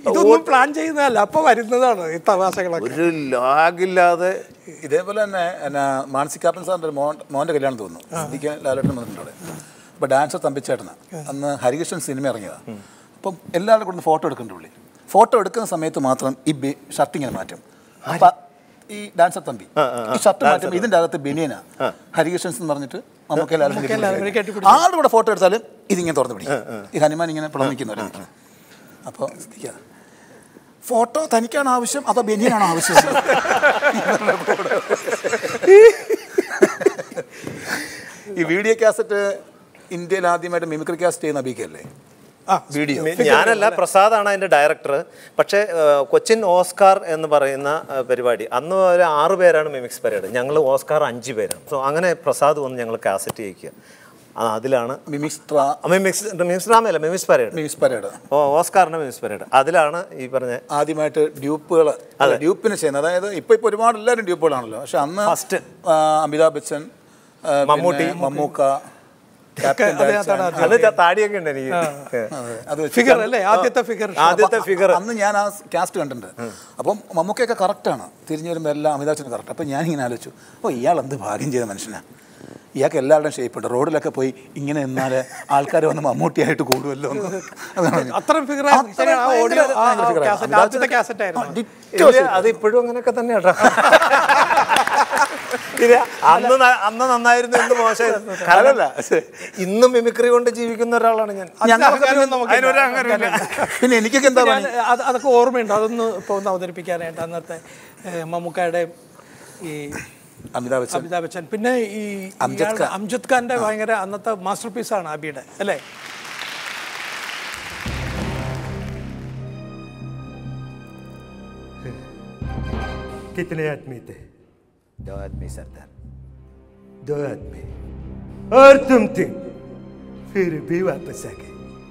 ഇതൊന്നും പ്ലാൻ ചെയ്യുന്നതല്ല അപ്പൊ വരുന്നതാണ് ഈ തമാശകളൊക്കെ ഒരു ലാഗില്ലാതെ ഇതേപോലെ തന്നെ എന്നാ മാനസികാപ്പൻ സാറിൻ്റെ ഒരു മോൻ മോൻ്റെ കല്യാണം തോന്നുന്നു സിദ്ദിഖ് ലാലേട്ടൻ വന്നിട്ടുണ്ട് അവിടെ അപ്പോൾ ഡാൻസർ തമ്പിച്ചേട്ടനാ അന്ന് ഹരികൃഷ്ണൻ സിനിമ ഇറങ്ങിയതാണ് അപ്പം എല്ലാവരും കൊണ്ട് ഫോട്ടോ എടുക്കുന്നുണ്ട് പുള്ളി ഫോട്ടോ എടുക്കുന്ന സമയത്ത് മാത്രം ഈ ബെ- ഷർട്ട് ഇങ്ങനെ മാറ്റും അപ്പൊ ഈ ഡാൻസർ തമ്പി ഈ ഷർട്ട് മാറ്റും ഇതിൻ്റെ അകത്ത് ബനിയനാ ഹരികൃഷ്ണൻസ് എന്ന് പറഞ്ഞിട്ട് നമുക്ക് എല്ലാവരും എല്ലാവരും ആളുടെ കൂടെ ഫോട്ടോ എടുത്താലും ഇതിങ്ങനെ തുറന്നു പിടിക്കും ഈ ഹനുമാൻ ഇങ്ങനെ പ്രളമിക്കുന്നവരെ അപ്പോൾ ശ്രദ്ധിക്കുക ഫോട്ടോ തനിക്കാണ് ആവശ്യം അതോ ബനിയനാണ് ആവശ്യം ഈ വീഡിയോ കാസറ്റ് ഇന്ത്യയിൽ ആദ്യമായിട്ട് മിമിക്രി കാസറ്റ് ചെയ്യുന്ന അബിക്കല്ലേ ആ വീഡിയോ ഞാനല്ല പ്രസാദാണ് അതിന്റെ ഡയറക്ടർ പക്ഷേ ആ, കൊച്ചിൻ ഓസ്കാർ എന്ന് പറയുന്ന ആ, പരിപാടി അന്ന് ഒരു ആറ് പേരാണ് മിമിക്സ് പരേഡ് ഞങ്ങൾ ഓസ്കാർ അഞ്ച് പേരാണ് സോ അങ്ങനെ പ്രസാദ് വന്ന് ഞങ്ങൾ കാസറ്റ് ചെയ്യിക്കുക ആ, അതിലാണ് മിമിക്സ് മിമിക്സ് മിമിക്സ് ഡ്രാമയല്ല മിമിക്സ് പരേഡ് മിമിക്സ് പരേഡ് ഓ ഓസ്കാറിന്റെ മിമിക്സ് പരേഡ് അതിലാണ് ഈ പറഞ്ഞ ആദ്യമായിട്ട് ഡ്യൂപ്പുകൾ ഡ്യൂപ്പിന് ചെയ്യുന്നത് അതായത് ഇപ്പൊ ഇപ്പൊ ഒരുപാട് എല്ലാവരും ഡ്യൂപ്പുകളാണല്ലോ പക്ഷെ അന്ന് First. ആ, അമിതാഭ് ബച്ചൻ ആ, പിന്നെ മമ്മൂട്ടി. മമ്മൂക്ക ക്യാപ്റ്റൻ അദ്ദേഹത്താണ് ഡാൽസൺ. അത് താടിയൊക്കെ ഉണ്ട് എനിക്ക് അതെ, അത് വെച്ച് ഫിഗർ അല്ലേ ആദ്യത്തെ ഫിഗർ ആദ്യത്തെ അപ്പൊ ഫിഗർ അന്ന് ഞാൻ ആ കാസ്റ്റ് കണ്ടിട്ടുണ്ട് അപ്പം മമ്മൂക്കയൊക്കെ കറക്റ്റാണ് തിരിഞ്ഞു വരുമ്പോൾ എല്ലാം അമിതാഭ് കറക്റ്റ് അപ്പം ഞാനിങ്ങനെ ആലോചിച്ചു ഓ ഇയാൾ എന്ത് ഭാഗ്യം ചെയ്ത മനുഷ്യനാ ഇയാൾക്ക് എല്ലാവരുടെയും ഷേപ്പ് ഉണ്ട് റോഡിലൊക്കെ പോയി ഇങ്ങനെ നിന്നാൽ ആൾക്കാർ വന്ന് മമ്മൂട്ടിയായിട്ട് കൂടുമല്ലോ എന്ന്. അതാണ് അത്രയും ഫിഗർ അത്രയും ആ ഓഡിയോ ഭയങ്കര- ഭയങ്കര figure ആണ്. അമിതാഭ് ആദ്യത്തെ കാസറ്റ് ആ, ആയിരുന്നു ditto shape. അത് ഇപ്പോഴും അങ്ങനെയൊക്കെ തന്നെയാട്ടോ ഇത് അന്ന് ന- അന്ന് നന്നായിരുന്നു ഇന്ന് മോശമായിരുന്നു അല്ലല്ല. ഇന്നും മിമിക്രി കൊണ്ട് ജീവിക്കുന്ന ഒരാളാണ് ഞാൻ ഞങ്ങൾക്ക് അഹങ്കാരം നമുക്ക് അതിനൊരു അഹങ്കാരമില്ല. പിന്നെ എനിക്കൊക്കെ എന്താ ഞാൻ പണി അത് അതൊക്കെ ഓർമ്മയുണ്ട് അതൊന്ന് ഇപ്പോൾ ഒന്ന് അവതരിപ്പിക്കാനായിട്ട് അന്നത്തെ ഏഹ്, മമ്മൂക്കയുടെ ഈ അമിതാഭ് ബച്ചൻ അമിതാഭ് ബച്ചൻ പിന്നെ ഈ അംജദ് ഇയാളുടെ ഖാൻ. അംജദ് ഖാന്റെ ഭയങ്കര അന്നത്തെ മാസ്റ്റർ പീസാണ് അബിയുടെ അല്ലേ कितने आदमी थे दो आदमी सरदार दो आदमी और तुम थे फिर भी वापस आ गए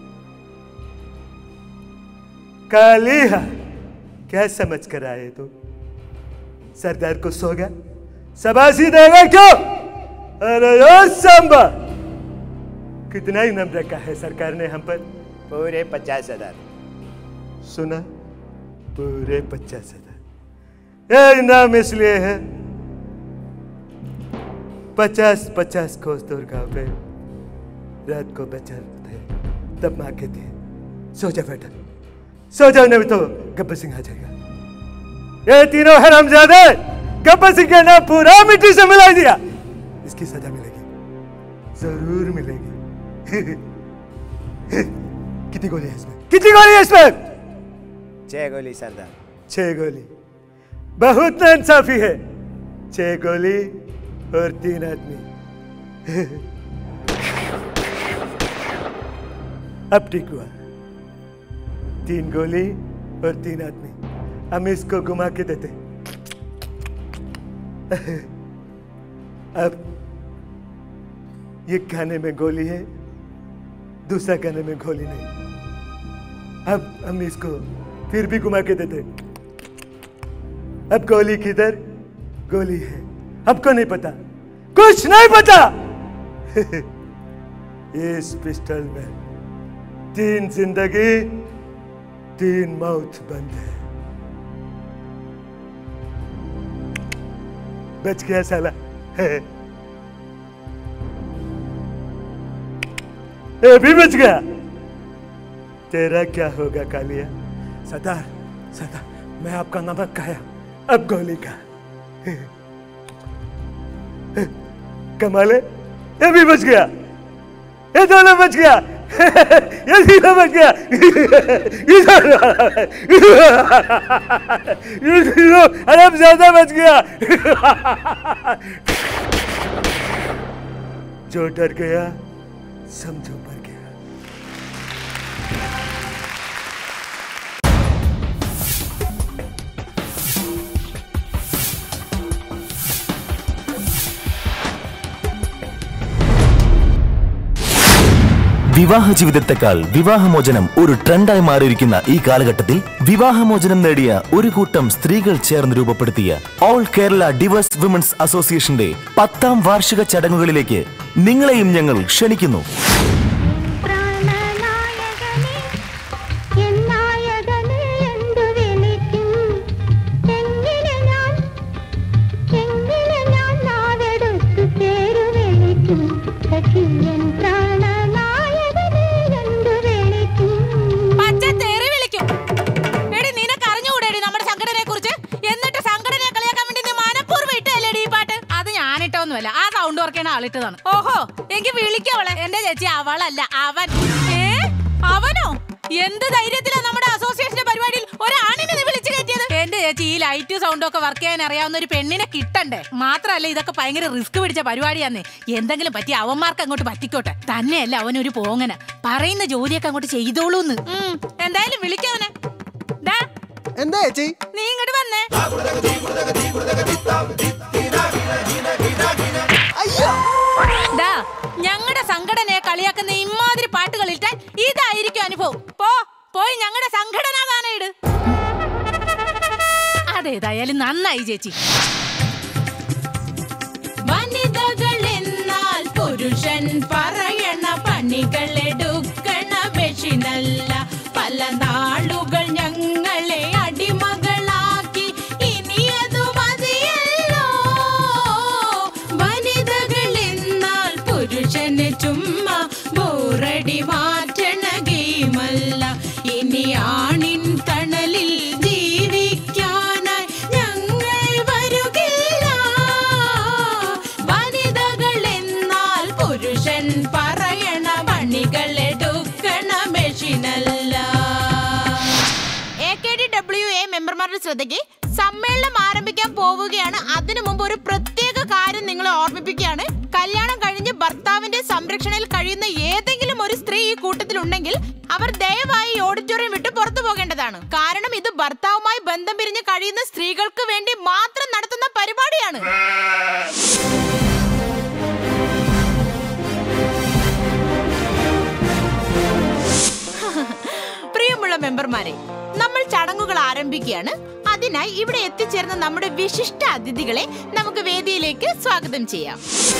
कालीहा क्या समझ कर आए तुम सरदार को सोगा सबासी देगा क्यों अरे ओ सांबा कितना इनाम रखा है सरकार ने हम पर पूरे पचास हजार सुना पूरे पचास हजार ये इनाम इसलिए है पचास पचास कोस दूर गाँव पे रात को बचा थे तब माँ कहती है सो जा बेटा सो जाओ नहीं तो गब्बर सिंह आ जाएगा ये तीनों हरामजादे गब्बर सिंह का नाम पूरा मिट्टी से मिला दिया इसकी सजा मिलेगी जरूर मिलेगी कितनी गोली है इसमें कितनी गोली है इसमें छह गोली सरदार छह गोली बहुत इंसाफी है छह गोली और तीन आदमी अब ठीक हुआ तीन गोली और तीन आदमी हम इसको घुमा के देते अब ये खाने में गोली है दूसरा खाने में गोली नहीं अब हम इसको फिर भी घुमा के देते अब गोली किधर गोली है हमको नहीं पता कुछ नहीं पता इस पिस्टल में तीन जिंदगी तीन मौत बंद है बच गया साला ये भी बच गया तेरा क्या होगा कालिया सरदार सरदार मैं आपका नमक खाया अब गोली का कमाले ये भी बच गया ये दोनों बच गया ये तीनों बच गया ये दोनों ये तीनों अरे ज्यादा बच गया जो डर गया समझो मर गया വിവാഹ ജീവിതത്തെക്കാൾ വിവാഹമോചനം ഒരു ട്രെൻഡായി മാറിയിരിക്കുന്ന ഈ കാലഘട്ടത്തിൽ വിവാഹമോചനം നേടിയ ഒരു കൂട്ടം സ്ത്രീകൾ ചേർന്ന് രൂപപ്പെടുത്തിയ ഓൾ കേരള ഡിവേഴ്സ് വിമൻസ് അസോസിയേഷന്റെ പത്താം വാർഷിക ചടങ്ങുകളിലേക്ക് നിങ്ങളെയും ഞങ്ങൾ ക്ഷണിക്കുന്നു പ്രാണനായകനേ, എൻ നായകനേ, പച്ച തെറി വിളിക്കും എടി നിനക്ക് അറിഞ്ഞുകൂടെടി നമ്മുടെ സംഘടനയെ കുറിച്ച് എന്നിട്ട് സംഘടനയെ കളിയാക്കാൻ വേണ്ടി നീ മനഃപൂർവ്വം ഇട്ടല്ലേടി ഈ പാട്ട് അത് ഞാനിട്ടൊന്നുമല്ല ആ സൗണ്ട് വർക്കാണ് ആളിട്ടതാണ് ഓഹോ എനിക്ക് വിളിക്കവളെ എന്റെ ചേച്ചി അവളല്ല അവൻ ഏ അവനോ എന്ത് ധൈര്യത്തിലാ നമ്മുടെ അസോസിയേഷന്റെ പരിപാടിയിൽ ഒരാണിനെ നീ വിളിച്ചു കയറ്റിയത് എന്റെ ചേച്ചി ഈ ലൈറ്റ് സൗണ്ടും ഒക്കെ വർക്ക് ചെയ്യാൻ അറിയാവുന്ന ഒരു പെണ്ണിനെ കിട്ടണ്ടേ മാത്രല്ല ഇതൊക്കെ ഭയങ്കര റിസ്ക് പിടിച്ച പരിപാടിയാന്നേ എന്തെങ്കിലും പറ്റി അവന്മാർക്ക് അങ്ങോട്ട് പറ്റിക്കോട്ടെ തന്നെയല്ല അവനൊരു പോങ്ങന പറയുന്ന ജോലിയൊക്കെ അങ്ങോട്ട് ചെയ്തോളൂന്ന് ഉം, എന്തായാലും വിളിക്കവനെ ദാ, എന്താ ചേച്ചി നീ ഇങ്ങോട്ട് വന്നേ ദാ, ഞങ്ങളുടെ സംഘടനയെ കളിയാക്കുന്ന ഇമാതിരി പാട്ടുകൾ ഇട്ടാൽ ഇതായിരിക്കും അനുഭവം പോ പോയി ഞങ്ങളുടെ സംഘടനാ ഗാനം ഇട് അതേതായാലും നന്നായി ചേച്ചി വനിതകൾ എന്നാൽ പുരുഷൻ പറയണ പണികളെടുക്കണ മെഷീനല്ല പല നാളുകൾ ഞങ്ങളെ അടിമകളാക്കി ഇനിയതു മതിയല്ലോ വനിതകൾ എന്നാൽ പുരുഷന് ചുമ്മാ ബോറടി മാറ്റണ ഗെയിമല്ല ഇനി ആണിൻ തണലിൽ ജീവിക്കാനായി ഞങ്ങൾ വരുകില്ല വനിതകൾ എന്നാൽ പുരുഷൻ പറയണ പണികളെടുക്കണ മെഷീനല്ല A K D W A മെമ്പർമാരുടെ ശ്രദ്ധയ്ക്ക് സമ്മേളനം ആരംഭിക്കാൻ പോവുകയാണ് അതിനു മുമ്പ് ഒരു പ്രത്യേക കാര്യം നിങ്ങളെ ഓർമ്മിപ്പിക്കുകയാണ് കല്യാണം കഴിഞ്ഞ് ഭർത്താവിന്റെ സംരക്ഷണയിൽ കഴിയുന്ന ഏതെങ്കിലും ഒരു സ്ത്രീ ഈ കൂട്ടത്തിലുണ്ടെങ്കിൽ അവർ ദയവായി ഈ ഓഡിറ്റോറിയം വിട്ട് പുറത്തു പോകേണ്ടതാണ് കാരണം ഇത് ഭർത്താവുമായി ബന്ധം പിരിഞ്ഞ് കഴിയുന്ന സ്ത്രീകൾക്ക് വേണ്ടി മാത്രം നടത്തുന്ന പരിപാടിയാണ് പ്രിയമുള്ള മെമ്പർമാരെ നമ്മൾ ചടങ്ങുകൾ ആരംഭിക്കുകയാണ് അതിനായി ഇവിടെ എത്തിച്ചേർന്ന നമ്മുടെ വിശിഷ്ട അതിഥികളെ നമുക്ക് വേദിയിലേക്ക് സ്വാഗതം ചെയ്യാം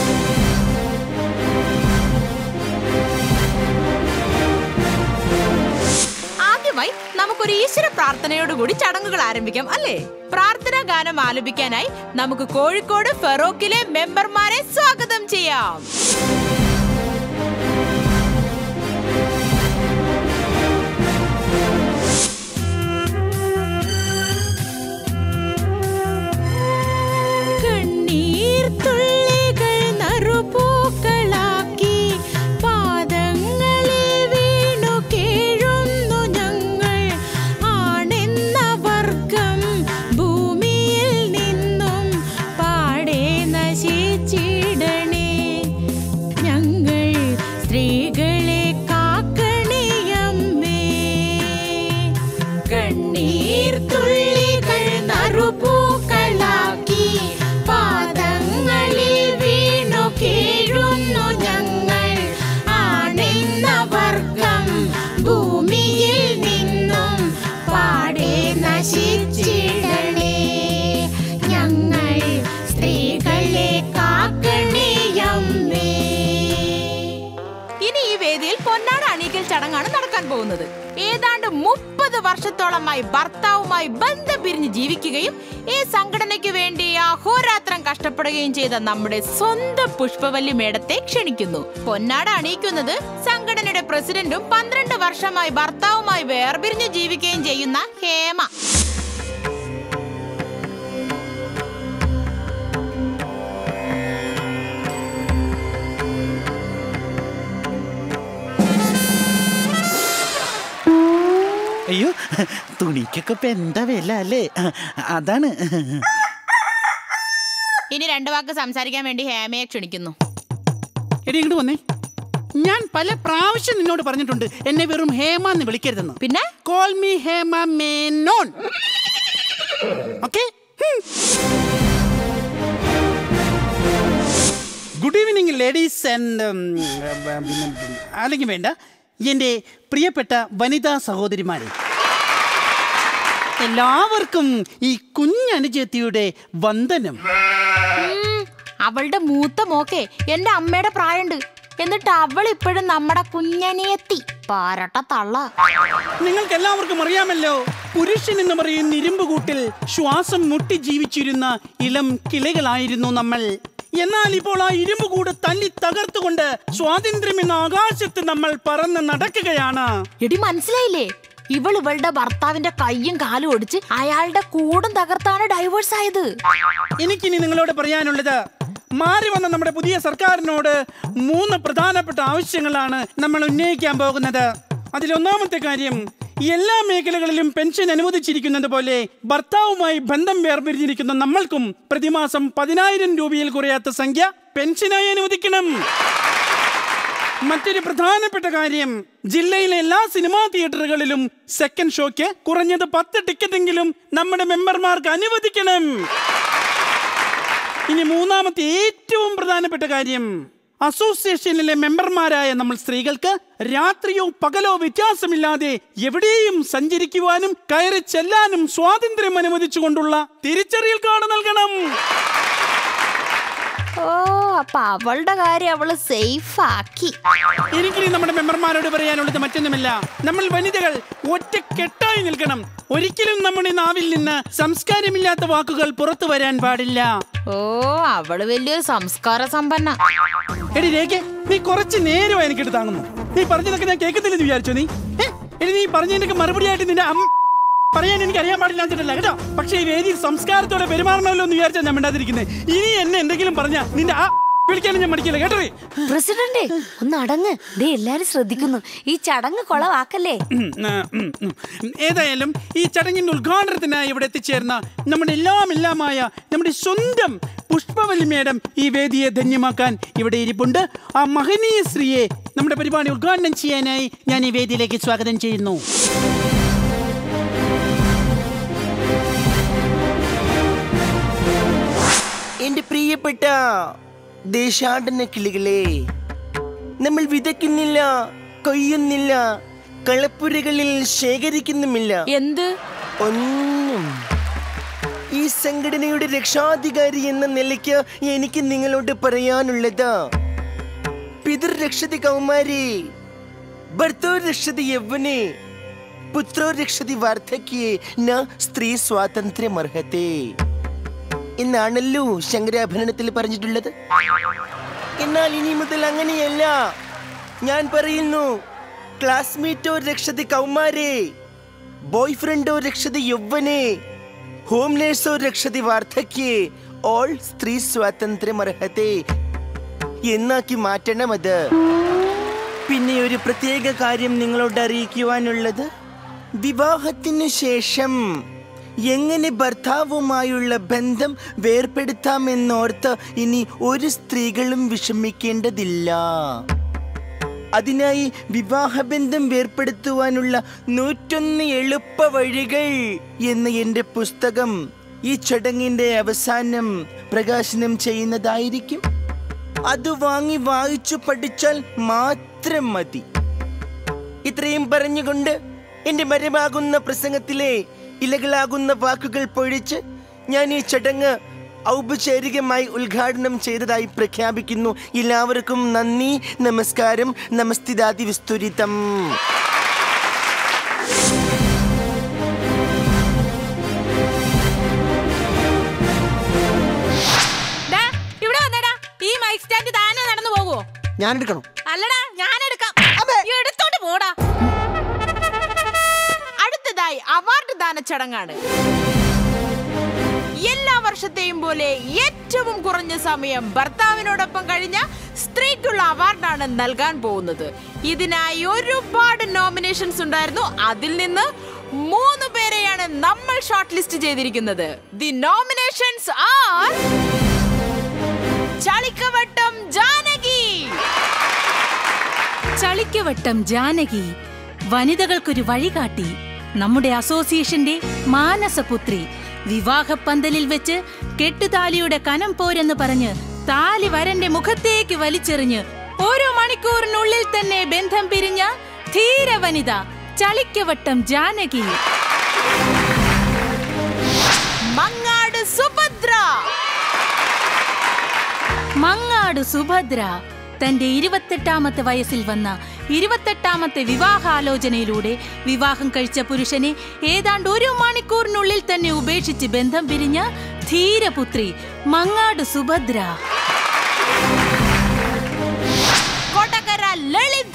ആദ്യമായി നമുക്കൊരു ഈശ്വര പ്രാർത്ഥനയോടുകൂടി ചടങ്ങുകൾ ആരംഭിക്കാം അല്ലേ പ്രാർത്ഥനാ ഗാനം ആലപിക്കാനായി നമുക്ക് കോഴിക്കോട് ഫെറോക്കിലെ മെമ്പർമാരെ സ്വാഗതം ചെയ്യാം കണ്ണീർ തുള്ളികൾ നറുപൂക്കളാക്കി പാദങ്ങളിൽ വീണു കേഴുന്നു ഞങ്ങൾ ആണെന്ന വർഗം ഭൂമിയിൽ നിന്നും പാടെ നശിച്ചിടണേ ഞങ്ങൾ സ്ത്രീകളെ കാക്കണേ അമ്മേ കണ്ണീർ തുള്ളികൾ നറുപൂക്കളാക്കി പാദങ്ങളിൽ വീണു കീഴുന്നു ഞങ്ങൾ ആണെന്ന വർഗം ഭൂമിയിൽ നിന്നും പാടെ നശിച്ചിടണേ ഞങ്ങൾ സ്ത്രീകളെ കാക്കണേ അമ്മേ ഇനി ഈ വേദിയിൽ പൊന്നാട അണിയിക്കൽ ചടങ്ങാണ് നടക്കാൻ പോകുന്നത് ഏതാണ്ട് മുപ്പത് വർഷത്തോളമായി ഭർത്താവുമായി ബന്ധം പിരിഞ്ഞ് ജീവിക്കുകയും ഈ സംഘടനയ്ക്ക് വേണ്ടി അഹോരാത്രം കഷ്ടപ്പെടുകയും ചെയ്ത നമ്മുടെ സ്വന്തം പുഷ്പവല്ലി മേടത്തെ ക്ഷണിക്കുന്നു പൊന്നാട അണിയിക്കുന്നത് സംഘടനയുടെ പ്രസിഡന്റും പന്ത്രണ്ട് വർഷമായി ഭർത്താവുമായി വേർപിരിഞ്ഞ് ജീവിക്കുകയും ചെയ്യുന്ന ഹേമ അയ്യോ തുണിക്കൊക്കെ ഇപ്പൊ എന്താ വില അല്ലേ അതാണ് ഇനി രണ്ടു വാക്ക് സംസാരിക്കാൻ വേണ്ടി ഹേമയെ ക്ഷണിക്കുന്നു എടി ഇങ്ങോട്ട് വന്നേ ഞാൻ പല പ്രാവശ്യം നിന്നോട് പറഞ്ഞിട്ടുണ്ട് എന്നെ വെറും ഹേമ എന്ന് വിളിക്കരുതെന്ന് പിന്നെ call me Hema Menon okay good evening ladies and അല്ലെങ്കിൽ വേണ്ട എൻ്റെ പ്രിയപ്പെട്ട വനിതാ സഹോദരിമാരെ എല്ലാവർക്കും ഈ കുഞ്ഞനുജത്തിയുടെ വന്ദനം ഉം, അവളുടെ മൂത്ത മോക്കെ എന്റെ അമ്മയുടെ പ്രായമുണ്ട് എന്നിട്ട് അവൾ ഇപ്പോഴും നമ്മുടെ കുഞ്ഞനിയെത്തി പാരട്ട തള്ള നിങ്ങൾക്ക് എല്ലാവർക്കും അറിയാമല്ലോ പുരുഷൻ എന്ന് പറയുന്ന ഇരുമ്പ് കൂട്ടിൽ ശ്വാസം മുട്ടി ജീവിച്ചിരുന്ന ഇളം കിളികളായിരുന്നു നമ്മൾ എന്നാൽ ഇപ്പോൾ ആ ഇരുമ്പ് കൂട് തല്ലി തകർത്തുകൊണ്ട് സ്വാതന്ത്ര്യം എന്ന ആകാശത്ത് നമ്മൾ പറന്ന് നടക്കുകയാണ് എടി മനസ്സിലായില്ലേ ഇവൾ ഇവളുടെ ഭർത്താവിന്റെ കയ്യും കാലും ഒടിച്ച് അയാളുടെ കൂടും തകർത്താണ് ഡൈവേഴ്സ് ആയത് എനിക്കിനി നിങ്ങളോട് പറയാനുള്ളത് മാറി വന്ന നമ്മുടെ പുതിയ സർക്കാരിനോട് മൂന്ന് പ്രധാനപ്പെട്ട ആവശ്യങ്ങളാണ് നമ്മൾ ഉന്നയിക്കാൻ പോകുന്നത് അതിലൊന്നാമത്തെ കാര്യം എല്ലാ മേഖലകളിലും പെൻഷൻ അനുവദിച്ചിരിക്കുന്നത് പോലെ ഭർത്താവുമായി ബന്ധം വേർപിരിഞ്ഞിരിക്കുന്ന നമ്മൾക്കും പ്രതിമാസം പതിനായിരം രൂപയിൽ കുറയാത്ത സംഖ്യ പെൻഷനായി അനുവദിക്കണം മറ്റൊരു പ്രധാനപ്പെട്ട കാര്യം ജില്ലയിലെ എല്ലാ സിനിമാ തിയേറ്ററുകളിലും സെക്കൻഡ് ഷോയ്ക്ക് കുറഞ്ഞത് പത്ത് ടിക്കറ്റെങ്കിലും നമ്മുടെ മെമ്പർമാർക്ക് അനുവദിക്കണം ഇനി മൂന്നാമത്തെ ഏറ്റവും പ്രധാനപ്പെട്ട കാര്യം അസോസിയേഷനിലെ മെമ്പർമാരായ നമ്മൾ സ്ത്രീകൾക്ക് രാത്രിയോ പകലോ വ്യത്യാസമില്ലാതെ എവിടെയും സഞ്ചരിക്കുവാനും കയറി ചെല്ലാനും സ്വാതന്ത്ര്യം അനുവദിച്ചുകൊണ്ടുള്ള തിരിച്ചറിയൽ കാർഡ് നൽകണം ഓ അപ്പൊ അവളുടെ കാര്യം അവള് സേഫ് ആക്കി എനിക്കിനി നമ്മുടെ മെമ്പർമാരോട് പറയാനുള്ളത് മറ്റൊന്നുമില്ല നമ്മൾ വനിതകൾ ഒറ്റക്കെട്ടായി നിൽക്കണം ഒരിക്കലും നമ്മുടെ നാവിൽ നിന്ന് സംസ്കാരമില്ലാത്ത വാക്കുകൾ പുറത്തു വരാൻ പാടില്ല ഓ അവള് വലിയൊരു സംസ്കാര സമ്പന്ന എടി രേഖ നീ കുറച്ച് നേരമായി എനിക്കിട്ട് താങ്ങുന്നു നീ പറഞ്ഞതൊക്കെ ഞാൻ കേൾക്കുന്നില്ലെന്ന് വിചാരിച്ചോ നീ ഏ? എടി നീ പറഞ്ഞതിനൊക്കെ മറുപടിയായിട്ട് നിന്റെ അമ്മ പറയാൻ എനിക്ക് അറിയാൻ പാടില്ല എന്നിട്ടല്ല കേട്ടോ പക്ഷേ ഈ വേദി സംസ്കാരത്തോടെ പെരുമാറണമല്ലോ എന്ന് വിചാരിച്ചാൽ ഞാൻ മിണ്ടാതിരിക്കുന്നത് ഇനി എന്നെ എന്തെങ്കിലും പറഞ്ഞ നിന്റെ ആ വിളിക്കാനും ഞാൻ മടിക്കില്ല കേട്ടോ നീ? പ്രസിഡന്റ് ഒന്ന് അടങ്ങ് ദേ എല്ലാരും ശ്രദ്ധിക്കുന്നു ഈ ചടങ്ങ് കൊളവാക്കല്ലേ ഉം, ആ, ഉം, ഉം. ഏതായാലും ഈ ചടങ്ങിന്റെ ഉദ്ഘാടനത്തിനായി ഇവിടെ എത്തിച്ചേർന്ന നമ്മുടെ എല്ലാം എല്ലാമായ നമ്മുടെ സ്വന്തം പുഷ്പവല്ലി മേഡം ഈ വേദിയെ ധന്യമാക്കാൻ ഇവിടെ ഇരിപ്പുണ്ട് ആ മഹനീയ സ്ത്രീയെ നമ്മുടെ പരിപാടി ഉദ്ഘാടനം ചെയ്യാനായി ഞാൻ ഈ വേദിയിലേക്ക് സ്വാഗതം ചെയ്യുന്നു എന്റെ പ്രിയപ്പെട്ട ദേശാടന കിളികളെ നമ്മൾ വിതയ്ക്കുന്നില്ല കൊയ്യുന്നില്ല കളപ്പുരകളിൽ ശേഖരിക്കുന്നുമില്ല എന്ത് ഒന്നും ഈ സംഘടനയുടെ രക്ഷാധികാരി എന്ന നിലയ്ക്ക് എനിക്ക് നിങ്ങളോട് പറയാനുള്ളത് പിതൃരക്ഷതി കൗമാരി ഭർത്തോ രക്ഷതി യൗവനെ പുത്രോ രക്ഷതി വാർദ്ധക്യേ ന സ്ത്രീ സ്വാതന്ത്ര്യം അർഹത്തെ എന്നാണല്ലോ ശങ്കരാഭരണത്തിൽ പറഞ്ഞിട്ടുള്ളത് എന്നാൽ ഇനി മുതൽ അങ്ങനെയല്ല ഞാൻ പറയുന്നു ക്ലാസ്മേറ്റോ രക്ഷതി കൗമാരെ ബോയ് ഫ്രണ്ടോ രക്ഷതി യൗവനെ ഹോം നേഴ്സോ രക്ഷതി വാർദ്ധക്യേ ഓൾ സ്ത്രീ സ്വാതന്ത്ര്യം അർഹത്തെ എന്നാക്കി മാറ്റണം അത് പിന്നെ ഒരു പ്രത്യേക കാര്യം നിങ്ങളോട് അറിയിക്കുവാനുള്ളത് വിവാഹത്തിനു ശേഷം എങ്ങനെ ഭർത്താവുമായുള്ള ബന്ധം വേർപെടുത്താമെന്നോർത്ത് ഇനി ഒരു സ്ത്രീകളും വിഷമിക്കേണ്ടതില്ല അതിനായി വിവാഹബന്ധം വേർപ്പെടുത്തുവാനുള്ള നൂറ്റൊന്ന് എളുപ്പ വഴികൾ എന്ന എൻ്റെ പുസ്തകം ഈ ചടങ്ങിന്റെ അവസാനം പ്രകാശനം ചെയ്യുന്നതായിരിക്കും അത് വാങ്ങി വായിച്ചു പഠിച്ചാൽ മാത്രം മതി ഇത്രയും പറഞ്ഞുകൊണ്ട് എന്റെ മരമാകുന്ന പ്രസംഗത്തിലെ ഇലകളാകുന്ന വാക്കുകൾ പൊഴിച്ച് ഞാൻ ഈ ചടങ്ങ് ഔപചാരികമായി ഉദ്ഘാടനം ചെയ്തതായി പ്രഖ്യാപിക്കുന്നു എല്ലാവർക്കും നന്ദി നമസ്കാരം നമസ്തിദാതി വിസ്തുരിതം ദാ, ഇവിടെ വന്നേടാ ഈ മൈക്ക് സ്റ്റാൻഡ് താനെ നടന്നു പോകുവോ ഞാൻ എടുക്കണം അല്ലടാ ഞാൻ എടുക്കാം എടുത്തോണ്ട് പോടാ അടുത്തതായി അവാർഡ് ദാന ചടങ്ങാണ് എല്ലാ വർഷത്തെയും പോലെ ഏറ്റവും കുറഞ്ഞ സമയം ഭർത്താവിനോടൊപ്പം കഴിഞ്ഞ സ്ത്രീക്കുള്ള അവാർഡാണ് നൽകാൻ പോകുന്നത് ഇതിനായി ഒരുപാട് നോമിനേഷൻസ് ഉണ്ടായിരുന്നു അതിൽ നിന്ന് മൂന്ന് പേരെയാണ് നമ്മൾ ഷോർട്ട് ലിസ്റ്റ് ചെയ്തിരിക്കുന്നത് the nominations are Chalikkavattam Janaki Chalikkavattam Janaki വനിതകൾക്കൊരു വഴികാട്ടി നമ്മുടെ അസോസിയേഷന്റെ മാനസപുത്രി വിവാഹപ്പന്തലിൽ വെച്ച് കെട്ടുതാലിയുടെ കനം പോരെന്ന് പറഞ്ഞ് താലി വരന്റെ മുഖത്തേക്ക് വലിച്ചെറിഞ്ഞ് ഓരോ മണിക്കൂറിനുള്ളിൽ തന്നെ ബന്ധം പിരിഞ്ഞ ധീര വനിത ചളിക്കവട്ടം ജാനകി മങ്ങാട് സുഭദ്ര മങ്ങാട് സുഭദ്ര തന്റെ ഇരുപത്തെട്ടാമത്തെ വയസ്സിൽ വന്ന ഇരുപത്തെട്ടാമത്തെ വിവാഹാലോചനയിലൂടെ വിവാഹം കഴിച്ച പുരുഷനെ ഏതാണ്ട് ഒരു മണിക്കൂറിനുള്ളിൽ തന്നെ ഉപേക്ഷിച്ച് ബന്ധം പിരിഞ്ഞ ധീരപുത്രി മങ്ങാട് സുഭദ്ര കൊടകര ലളിത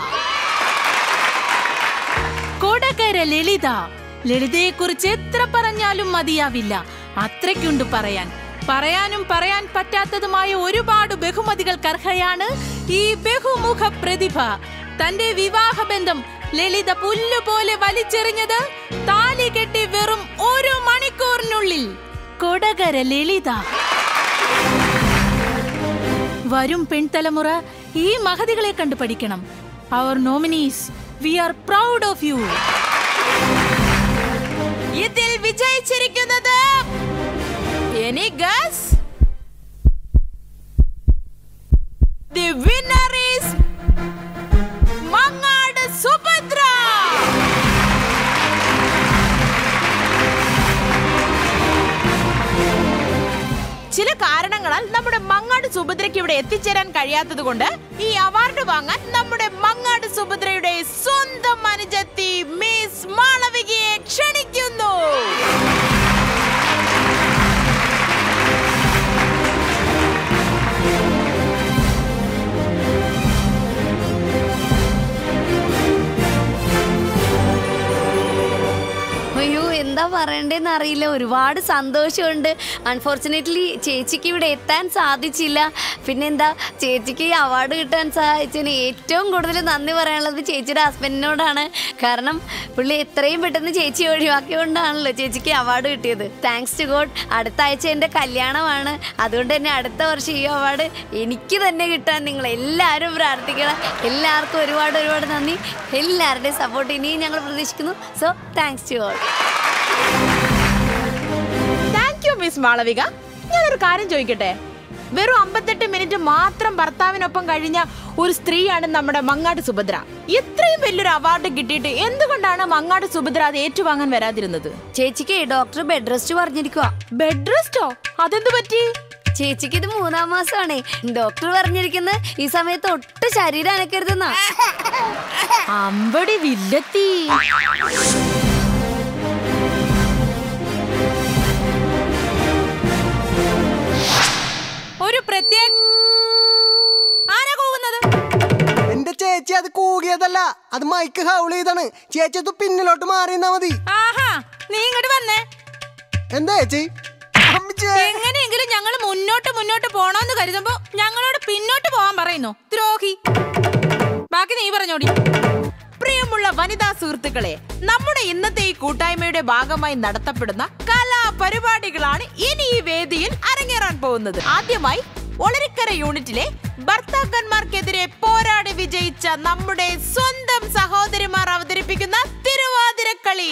കൊടകര ലളിത ലളിതയെ കുറിച്ച് എത്ര പറഞ്ഞാലും മതിയാവില്ല അത്രയ്ക്കുണ്ട് പറയാൻ പറയാനും പറയാൻ പറ്റാത്തതുമായ ഒരുപാട് ബഹുമതികൾക്ക് അർഹയാണ് ഈ ബഹുമുഖ പ്രതിഭ തന്റെ വിവാഹബന്ധം ലളിത പുല്ലുപോലെ വലിച്ചെറിഞ്ഞത് താലി കെട്ടി വെറും ഒരു മണിക്കൂറിനുള്ളിൽ കൊടകര ലളിത വരും പെൺതലമുറ ഈ മഹതികളെ കണ്ടു പഠിക്കണം അവർ nominees we are proud of you ഇതിൽ വിജയിച്ചിരിക്കുന്നത് any guess the winner is Mangad Subhadra ചില കാരണങ്ങളാൽ നമ്മുടെ മങ്ങാട് സുഭദ്രയ്ക്ക് ഇവിടെ എത്തിച്ചേരാൻ കഴിയാത്തത് കൊണ്ട് ഈ അവാർഡ് വാങ്ങാൻ നമ്മുടെ മങ്ങാട് സുഭദ്രയുടെ സ്വന്തം അനുജത്തി മിസ് മാളവികയെ ക്ഷണിക്കുന്നു അയ്യോ എന്താ പറയണ്ടേന്ന് അറിയില്ല ഒരുപാട് സന്തോഷമുണ്ട് അൺഫോർച്ചുനേറ്റ്ലി ചേച്ചിക്ക് ഇവിടെ എത്താൻ സാധിച്ചില്ല പിന്നെന്താ ചേച്ചിക്ക് ഈ അവാർഡ് കിട്ടാൻ സഹായിച്ചതിന് ഏറ്റവും കൂടുതൽ നന്ദി പറയാനുള്ളത് ചേച്ചിയുടെ ഹസ്ബൻഡിനോടാണ് കാരണം പുള്ളി എത്രയും പെട്ടെന്ന് ചേച്ചി ഒഴിവാക്കിയോണ്ടാണല്ലോ ചേച്ചിക്ക് അവാർഡ് കിട്ടിയത് താങ്ക്സ് ടു ഗോഡ് അടുത്ത ആഴ്ച എൻ്റെ കല്യാണമാണ് അതുകൊണ്ട് തന്നെ അടുത്ത വർഷം ഈ അവാർഡ് എനിക്ക് തന്നെ കിട്ടാൻ നിങ്ങൾ എല്ലാവരും പ്രാർത്ഥിക്കണം എല്ലാവർക്കും ഒരുപാട് ഒരുപാട് നന്ദി എല്ലാവരുടെയും സപ്പോർട്ട് ഇനിയും ഞങ്ങൾ പ്രതീക്ഷിക്കുന്നു so thanks to all thank you miss Malavika ഞാനൊരു കാര്യം ചോദിക്കട്ടെ വെറും അമ്പത്തെട്ട് മിനിറ്റ് മാത്രം ഭർത്താവിനൊപ്പം കഴിഞ്ഞ ഒരു സ്ത്രീയാണ് നമ്മുടെ മങ്ങാട് സുഭദ്ര ഇത്രയും വലിയൊരു അവാർഡ് കിട്ടിയിട്ട് എന്തുകൊണ്ടാണ് മങ്ങാട് സുഭദ്ര അത് ഏറ്റുവാങ്ങാൻ വരാതിരുന്നത് ചേച്ചിക്ക് ഡോക്ടർ ബെഡ് റെസ്റ്റ് പറഞ്ഞിരിക്കുക ബെഡ് റെസ്റ്റോ അതെന്ത് പറ്റി ചേച്ചിക്ക് ഇത് മൂന്നാം മാസമാണേ ഡോക്ടർ പറഞ്ഞിരിക്കുന്നത് ഈ സമയത്ത് ഒട്ടും ശരീരം അനക്കരുതെന്നാ അമ്പടി വില്ലത്തി ഒരു പ്രത്യേക ആരാ കൂവുന്നത് എന്റെ ചേച്ചി അത് കൂകിയതല്ല അത് മൈക്ക് ഹൗൾ ചെയ്താണ് ചേച്ചി അത് പിന്നിലോട്ട് മാറിയെന്നാ മതി ആഹാ നീ ഇങ്ങോട്ട് വന്നേ എന്താ ചേച്ചി എങ്ങനെയെങ്കിലും ഞങ്ങൾ മുന്നോട്ട് മുന്നോട്ട് പോണോന്ന് കരുതുമ്പോ ഞങ്ങളോട് പിന്നോട്ട് പോവാൻ പറയുന്നു ദ്രോഹി ബാക്കി നീ പറഞ്ഞോടി പ്രിയമുള്ള വനിതാ സുഹൃത്തുക്കളെ നമ്മുടെ ഇന്നത്തെ ഈ കൂട്ടായ്മയുടെ ഭാഗമായി നടത്തപ്പെടുന്ന കലാപരിപാടികളാണ് ഇനി ഈ വേദിയിൽ അരങ്ങേറാൻ പോകുന്നത് ആദ്യമായി ഒളരിക്കര യൂണിറ്റിലെ ഭർത്താക്കന്മാർക്കെതിരെ പോരാടി വിജയിച്ച നമ്മുടെ സ്വന്തം സഹോദരിമാർ അവതരിപ്പിക്കുന്ന തിരുവാതിരക്കളി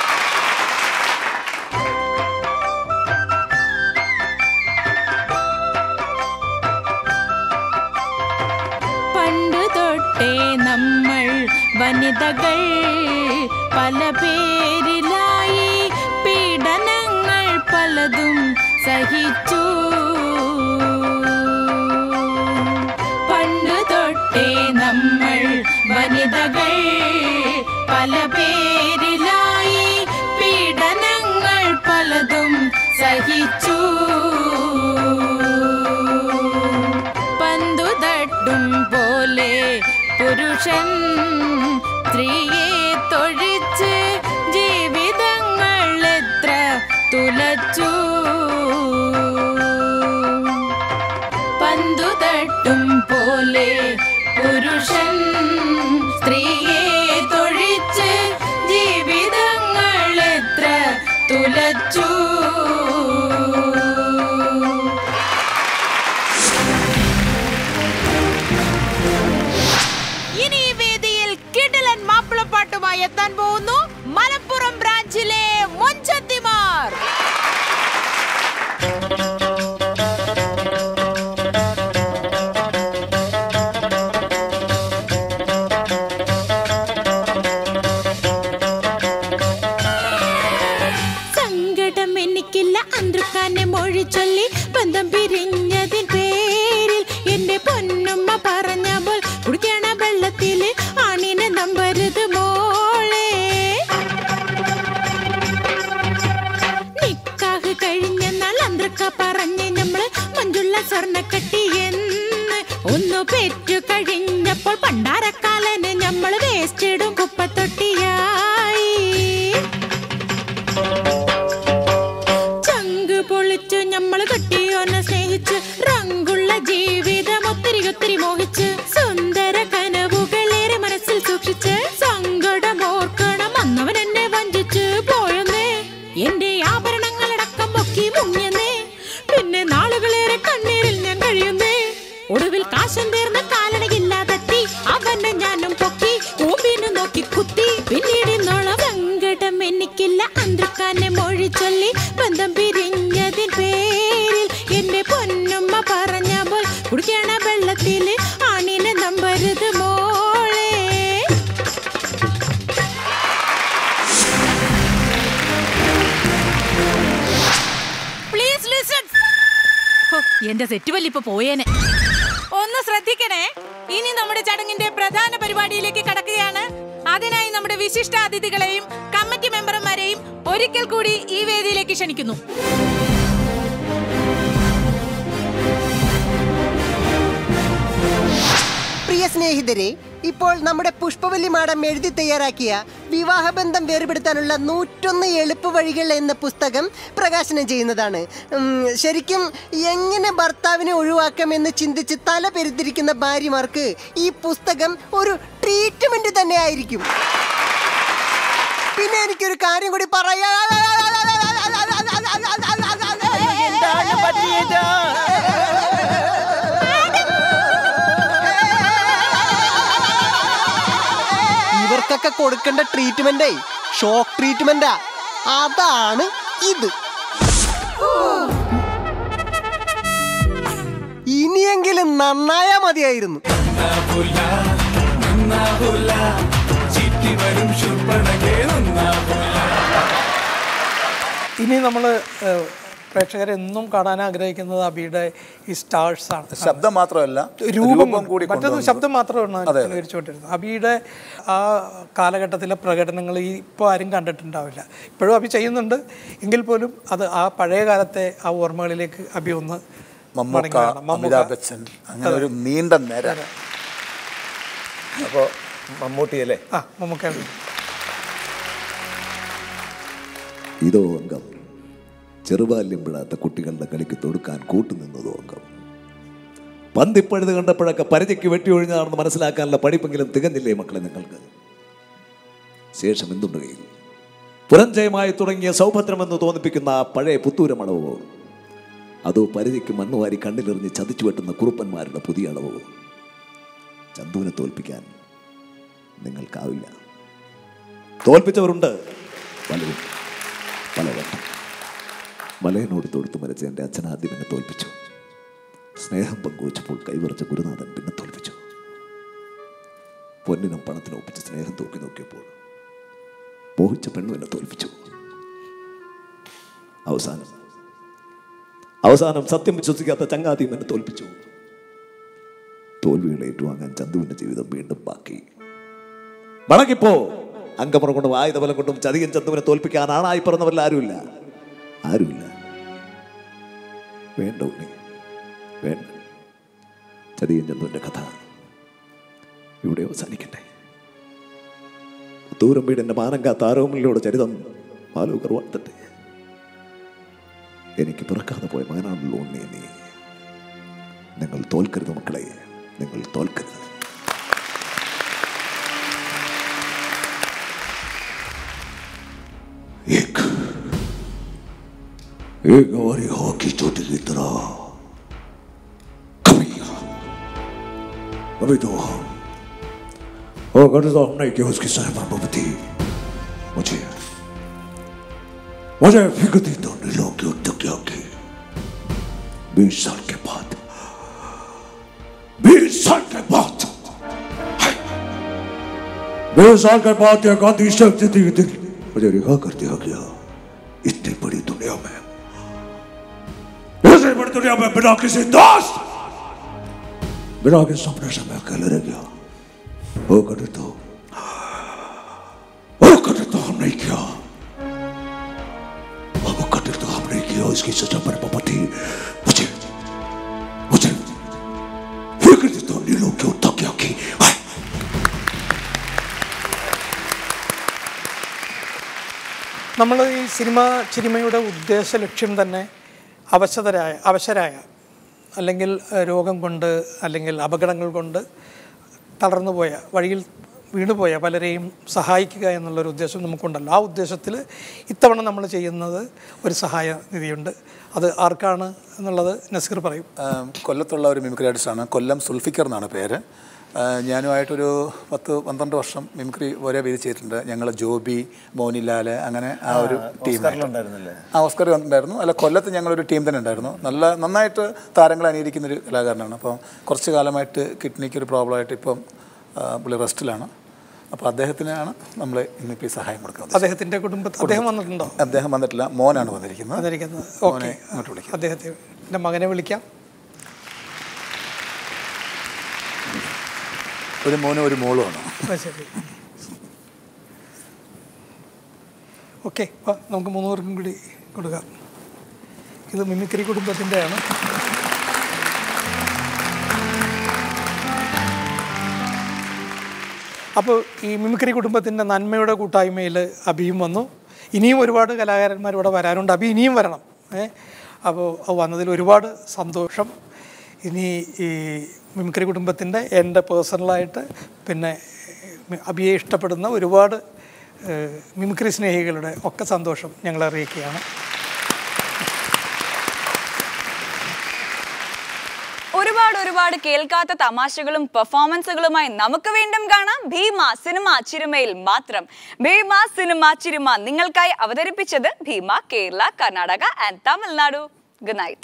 പണ്ട് തൊട്ടേ നമ്മൾ വനിതകൾ പല പേരിലായി പീഡനങ്ങൾ പലതും സഹിച്ചു പണ്ട് തൊട്ടേ നമ്മൾ വനിതകൾ പല പേരിലായി പീഡനങ്ങൾ പലതും സഹിച്ചു പന്തു തട്ടും പോലെ പുരുഷൻ സ്ത്രീയെ തൊഴിച്ച് ജീവിതങ്ങൾ എത്ര തുലച്ചു പന്തു തട്ടും പോലെ പുരുഷൻ സ്ത്രീയെ തൊഴിച്ച് ജീവിതങ്ങൾ എത്ര തുലച്ചു ഇനി ഈ വേദിയിൽ കിടിലൻ മാപ്പിളപ്പാട്ടുമായി എത്താൻ പോകുന്നു മലപ്പുറം ബ്രാഞ്ചിലെ മൊഞ്ചത്തിമാർ സങ്കടം എനിക്കില്ല അന്തൃക്കാനെ മൊഴി ചൊല്ലി ബന്ധം പിരിഞ്ഞതിൻ പേരിൽ എന്റെ പൊന്നുമ്മ പറഞ്ഞപ്പോൾ കുടിക്കണ വെള്ളത്തില് ആണിനെ നമ്പരുത് മോളെ സ്വർണ്ണക്കട്ടി എന്ന് ഒന്നു പെറ്റു കഴിഞ്ഞപ്പോൾ പണ്ടാരക്കാലന് നമ്മൾ വേസ്റ്റ് ഇടും കുപ്പത്തൊട്ടിയായി ചങ്ക് പൊളിച്ചു നമ്മൾ കെട്ടിയോനെ സ്നേഹിച്ച് റങ്കുള്ള ജീവിതം ഒത്തിരി ഒത്തിരി മോഹിച്ച് സുന്ദര കനവുകളേറെ മനസ്സിൽ സൂക്ഷിച്ച് സങ്കടം ഓർക്കണം അന്നവൻ എന്നെ വഞ്ചിച്ച് പോയെന്നേ എന്റെ ആഭരണങ്ങളടക്കം പൊക്കി മുങ്ങിയെന്നേ പിന്നെ നാളുകളേറെ കണ്ണീരിൽ ഞാൻ കഴിയുന്നേ ഒടുവിൽ കാശം തീർന്ന കാലണയില്ലാതെത്തി അവനെ ഞാനും പൊക്കി കൂമ്പിനു നോക്കി കുത്തി പിന്നീട് ഇന്നോളം സങ്കടം എനിക്കില്ല അന്തക്കാനെ മൊഴി ചൊല്ലി ബന്ധം പിരിഞ്ഞതിൻ പേരിൽ എന്റെ പൊന്നുമ്മ പറഞ്ഞ പോൽ കുടിക്കണ വെള്ളത്തിൽ ആണിനെ നമ്പരുത് മോളെ പ്ലീസ് ലിസൺ എന്റെ സെറ്റ് വല്ലിപ്പോ പോയേനെ ഒന്ന് ശ്രദ്ധിക്കണേ ഇനി നമ്മുടെ ചടങ്ങിന്റെ പ്രധാന പരിപാടിയിലേക്ക് കടക്കുകയാണ് അതിനായി നമ്മുടെ വിശിഷ്ട അതിഥികളെയും കമ്മിറ്റി മെമ്പർമാരെയും ഒരിക്കൽ കൂടി ഈ വേദിയിലേക്ക് ക്ഷണിക്കുന്നു പ്രിയ സ്നേഹിതരെ ഇപ്പോൾ നമ്മുടെ പുഷ്പവല്ലി മാഡം എഴുതി തയ്യാറാക്കിയ വിവാഹബന്ധം വേർപെടുത്താനുള്ള നൂറ്റൊന്ന് എളുപ്പ വഴികൾ എന്ന പുസ്തകം പ്രകാശനം ചെയ്യുന്നതാണ് ഉം, ശരിക്കും എങ്ങനെ ഭർത്താവിനെ ഒഴിവാക്കാമെന്ന് ചിന്തിച്ച് തല പെരുത്തിരിക്കുന്ന ഭാര്യമാർക്ക് ഈ പുസ്തകം ഒരു ട്രീറ്റ്മെന്റ് തന്നെ ആയിരിക്കും പിന്നെ എനിക്കൊരു കാര്യം കൂടി പറയാ എന്താണ് പറ്റിയത് ഇവർക്കൊക്കെ കൊടുക്കേണ്ട ട്രീറ്റ്മെന്റേ ഷോക്ക് ട്രീറ്റ്മെന്റാ അതാണ് ഇത് ഇനിയെങ്കിലും നന്നായാ മതിയായിരുന്നു ഇനി നമ്മൾ പ്രേക്ഷകരെ എന്നും കാണാൻ ആഗ്രഹിക്കുന്നത് അബിയുടെ ഈ സ്റ്റാർസ് ആണ് ശബ്ദം മാത്രമല്ല രൂപം രൂപം കൂടി മറ്റത് കൊണ്ടുവന്നു. ശബ്ദം മാത്രമാണ് അതെ, അതെ. അനുകരിച്ചുകൊണ്ടിരുന്നത് അബിയുടെ ആ കാലഘട്ടത്തിലെ പ്രകടനങ്ങൾ ഈ ഇപ്പോൾ ആരും കണ്ടിട്ടുണ്ടാവില്ല ഇപ്പോഴും അബി ചെയ്യുന്നുണ്ട് എങ്കിൽ പോലും അത് ആ പഴയ കാലത്തെ ആ ഓർമ്മകളിലേക്ക് അബി ഒന്ന് മമ്മൂക്ക മടങ്ങി വരണം. മമ്മൂക്ക. അമിതാഭ് ബച്ചൻ അങ്ങനെ ഒരു നീണ്ട നിര അപ്പോൾ മമ്മൂട്ടി അല്ലേ ആ മമ്മൂക്ക ഇതോ അംഗം ചെറുബാല്യം വിടാത്ത കുട്ടികളുടെ കളിക്ക് തൊടുക്കാൻ കൂട്ടുനിന്നതോ അംഗം പന്തിപ്പഴുത് കണ്ടപ്പോഴൊക്കെ പരിചയ്ക്ക് വെട്ടി ഒഴിഞ്ഞാണെന്ന് മനസ്സിലാക്കാനുള്ള പഠിപ്പെങ്കിലും തികഞ്ഞില്ലേ മക്കളെ നിങ്ങൾക്ക് ശേഷം എന്തുണ്ട് കയ്യിൽ പുരഞ്ജയമായി തുടങ്ങിയ സൗഭദ്രമെന്ന് തോന്നിപ്പിക്കുന്ന ആ പഴയ പുത്തൂരമളവോ അതോ പരിചയ്ക്ക് മണ്ണുവാരി കണ്ണിലെറിഞ്ഞ് ചതിച്ചു വെട്ടുന്ന കുറുപ്പന്മാരുടെ പുതിയ അളവോ ചന്തുവിനെ തോൽപ്പിക്കാൻ നിങ്ങൾക്കാവില്ല തോൽപ്പിച്ചവരുണ്ട് പലരും പലവട്ടം മലയനോട് തൊടുത്തു മരിച്ച എൻ്റെ അച്ഛൻ ആദ്യം എന്നെ തോൽപ്പിച്ചു സ്നേഹം പങ്കുവച്ചപ്പോൾ കൈവറച്ച ഗുരുനാഥൻ പിന്നെ തോൽപ്പിച്ചു പൊന്നിനും പണത്തിനും ഒപ്പിച്ച് സ്നേഹം തൂക്കി നോക്കിയപ്പോൾ മോഹിച്ച പെണ്ണു എന്നെ തോൽപ്പിച്ചു അവസാനം അവസാനം സത്യം വിശ്വസിക്കാത്ത ചങ്ങാതിയും എന്നെ തോൽപ്പിച്ചു തോൽവികൾ ഏറ്റുവാങ്ങാൻ ചന്തുവിൻ്റെ ജീവിതം വീണ്ടും ബാക്കി മടങ്ങിപ്പോ അങ്കമുറ കൊണ്ടും ആയുധബലം കൊണ്ടും ചതിയൻ ചന്തുവിനെ തോൽപ്പിക്കാൻ ആണായി പിറന്നവരിൽ ആരുമില്ല ആരുമില്ല വേണ്ട ഉണ്ണി വേണ്ട ചതിയൻ ചന്തുവിൻ്റെ കഥ ഇവിടെ അവസാനിക്കട്ടെ ദൂരം വീടിൻ്റെ മാനം കാത്ത ആരോമലിലൂടെ ചരിതം മാലൂക്കർ വാഴ്ത്തട്ടെ എനിക്ക് പിറക്കാതെ പോയ മകനാണല്ലോ ഉണ്ണി നീ നിങ്ങൾ തോൽക്കരുത് മക്കളെ നിങ്ങൾ തോൽക്കരുത് एक एक हमारी हॉकी चोटी की तरह कभी अभी तो वो कर तो हमने किया उसकी सहमति मुझे मुझे फिक्र थी तो नीलों की उद्योग की बीस साल के बाद बीस साल के बाद बीस साल के बाद ये गांधी शक्ति थी दिल मुझे रिहा कर दिया गया इतनी बड़ी दुनिया में इतनी बड़ी दुनिया में बिना किसी दोस्त बिना के सपने से मैं अकेले रह गया वो कर तो वो कर तो हम नहीं किया वो कदर तो हम नहीं किया उसकी सजा पर पापा थी मुझे നമ്മൾ ഈ സിനിമ സിനിമയുടെ ഉദ്ദേശ ലക്ഷ്യം തന്നെ അവശതരായ അവശരായ അല്ലെങ്കിൽ ഏഹ്, രോഗം കൊണ്ട് അല്ലെങ്കിൽ അപകടങ്ങൾ കൊണ്ട് തളർന്നു പോയ വഴിയിൽ വീണുപോയ പലരെയും സഹായിക്കുക എന്നുള്ളൊരു ഉദ്ദേശം നമുക്കുണ്ടല്ലോ ആ ഉദ്ദേശത്തിൽ ഇത്തവണ നമ്മൾ ചെയ്യുന്നത് ഒരു സഹായ നിധിയുണ്ട് അത് ആർക്കാണ് എന്നുള്ളത് നസീർ പറയും ആം, കൊല്ലത്തുള്ള ഒരു മിമിക്രി ആർട്ടിസ്റ്റാണ് കൊല്ലം സുൽഫിക്കർ എന്നാണ് പേര് ആ, ഞാനുമായിട്ടൊരു പത്ത് പന്ത്രണ്ട് വർഷം മിമിക്രി ഒരേ വേദി ചെയ്തിട്ടുണ്ട് ഞങ്ങൾ ജോബി മോനിലാൽ അങ്ങനെ ആ ഒരു ടീം ഉണ്ടായിരുന്നില്ലേ ആ ഓസ്കർ ഉണ്ടായിരുന്നു അല്ല കൊല്ലത്ത് ഞങ്ങളൊരു ടീം തന്നെ ഉണ്ടായിരുന്നു നല്ല നന്നായിട്ട് താരങ്ങളെ അനുകരിക്കുന്ന ഒരു കലാകാരനാണ് അപ്പോൾ കുറച്ച് കാലമായിട്ട് കിഡ്നിക്ക് ഒരു പ്രോബ്ലമായിട്ട് ഇപ്പം ആ, പുള്ളി റെസ്റ്റിലാണ് അപ്പോൾ അദ്ദേഹത്തിനാണ് നമ്മൾ ഇന്നിപ്പോൾ ഈ സഹായം കൊടുക്കുന്നത് അദ്ദേഹത്തിൻ്റെ കുടുംബത്തിൽ അദ്ദേഹം വന്നിട്ടുണ്ടോ അദ്ദേഹം വന്നിട്ടില്ല മോനാണ് വന്നിരിക്കുന്നത് വന്നിരിക്കുന്നത് മോനെ ഓക്കെ ഇങ്ങോട്ട് വിളിക്കാം അദ്ദേഹത്തെ എൻ്റെ മകനെ വിളിക്കാം ഒരു മോനും ഒരു മോളുമാണ് ആ, ശരി ഓക്കെ നമുക്ക് മൂന്ന് പേർക്കും കൂടി കൊടുക്കാം ഇത് മിമിക്രി കുടുംബത്തിൻ്റെയാണ് അപ്പോൾ ഈ മിമിക്രി കുടുംബത്തിൻ്റെ നന്മയുടെ കൂട്ടായ്മയിൽ അഭിയും വന്നു ഇനിയും ഒരുപാട് കലാകാരന്മാർ ഇവിടെ വരാനുണ്ട് അഭി ഇനിയും വരണം ഏ അപ്പോൾ അത് വന്നതിൽ ഒരുപാട് സന്തോഷം ഇനി ഈ മിമിക്രി കുടുംബത്തിൻ്റെ എൻ്റെ പേഴ്സണലായിട്ട് പിന്നെ ഏഹ്, അഭിയെ ഇഷ്ടപ്പെടുന്ന ഒരുപാട് ഏഹ്, മിമിക്രി സ്നേഹികളുടെ ഒക്കെ സന്തോഷം ഞങ്ങൾ അറിയിക്കുകയാണ് ഒരുപാട് ഒരുപാട് കേൾക്കാത്ത തമാശകളും പെർഫോമൻസുകളുമായി നമുക്ക് വീണ്ടും കാണാം ഭീമ സിനിമ ചിരുമയിൽ മാത്രം ഭീമ സിനിമ ചിരുമ നിങ്ങൾക്കായി അവതരിപ്പിച്ചത് Bhima Kerala Karnataka and Tamil Nadu good night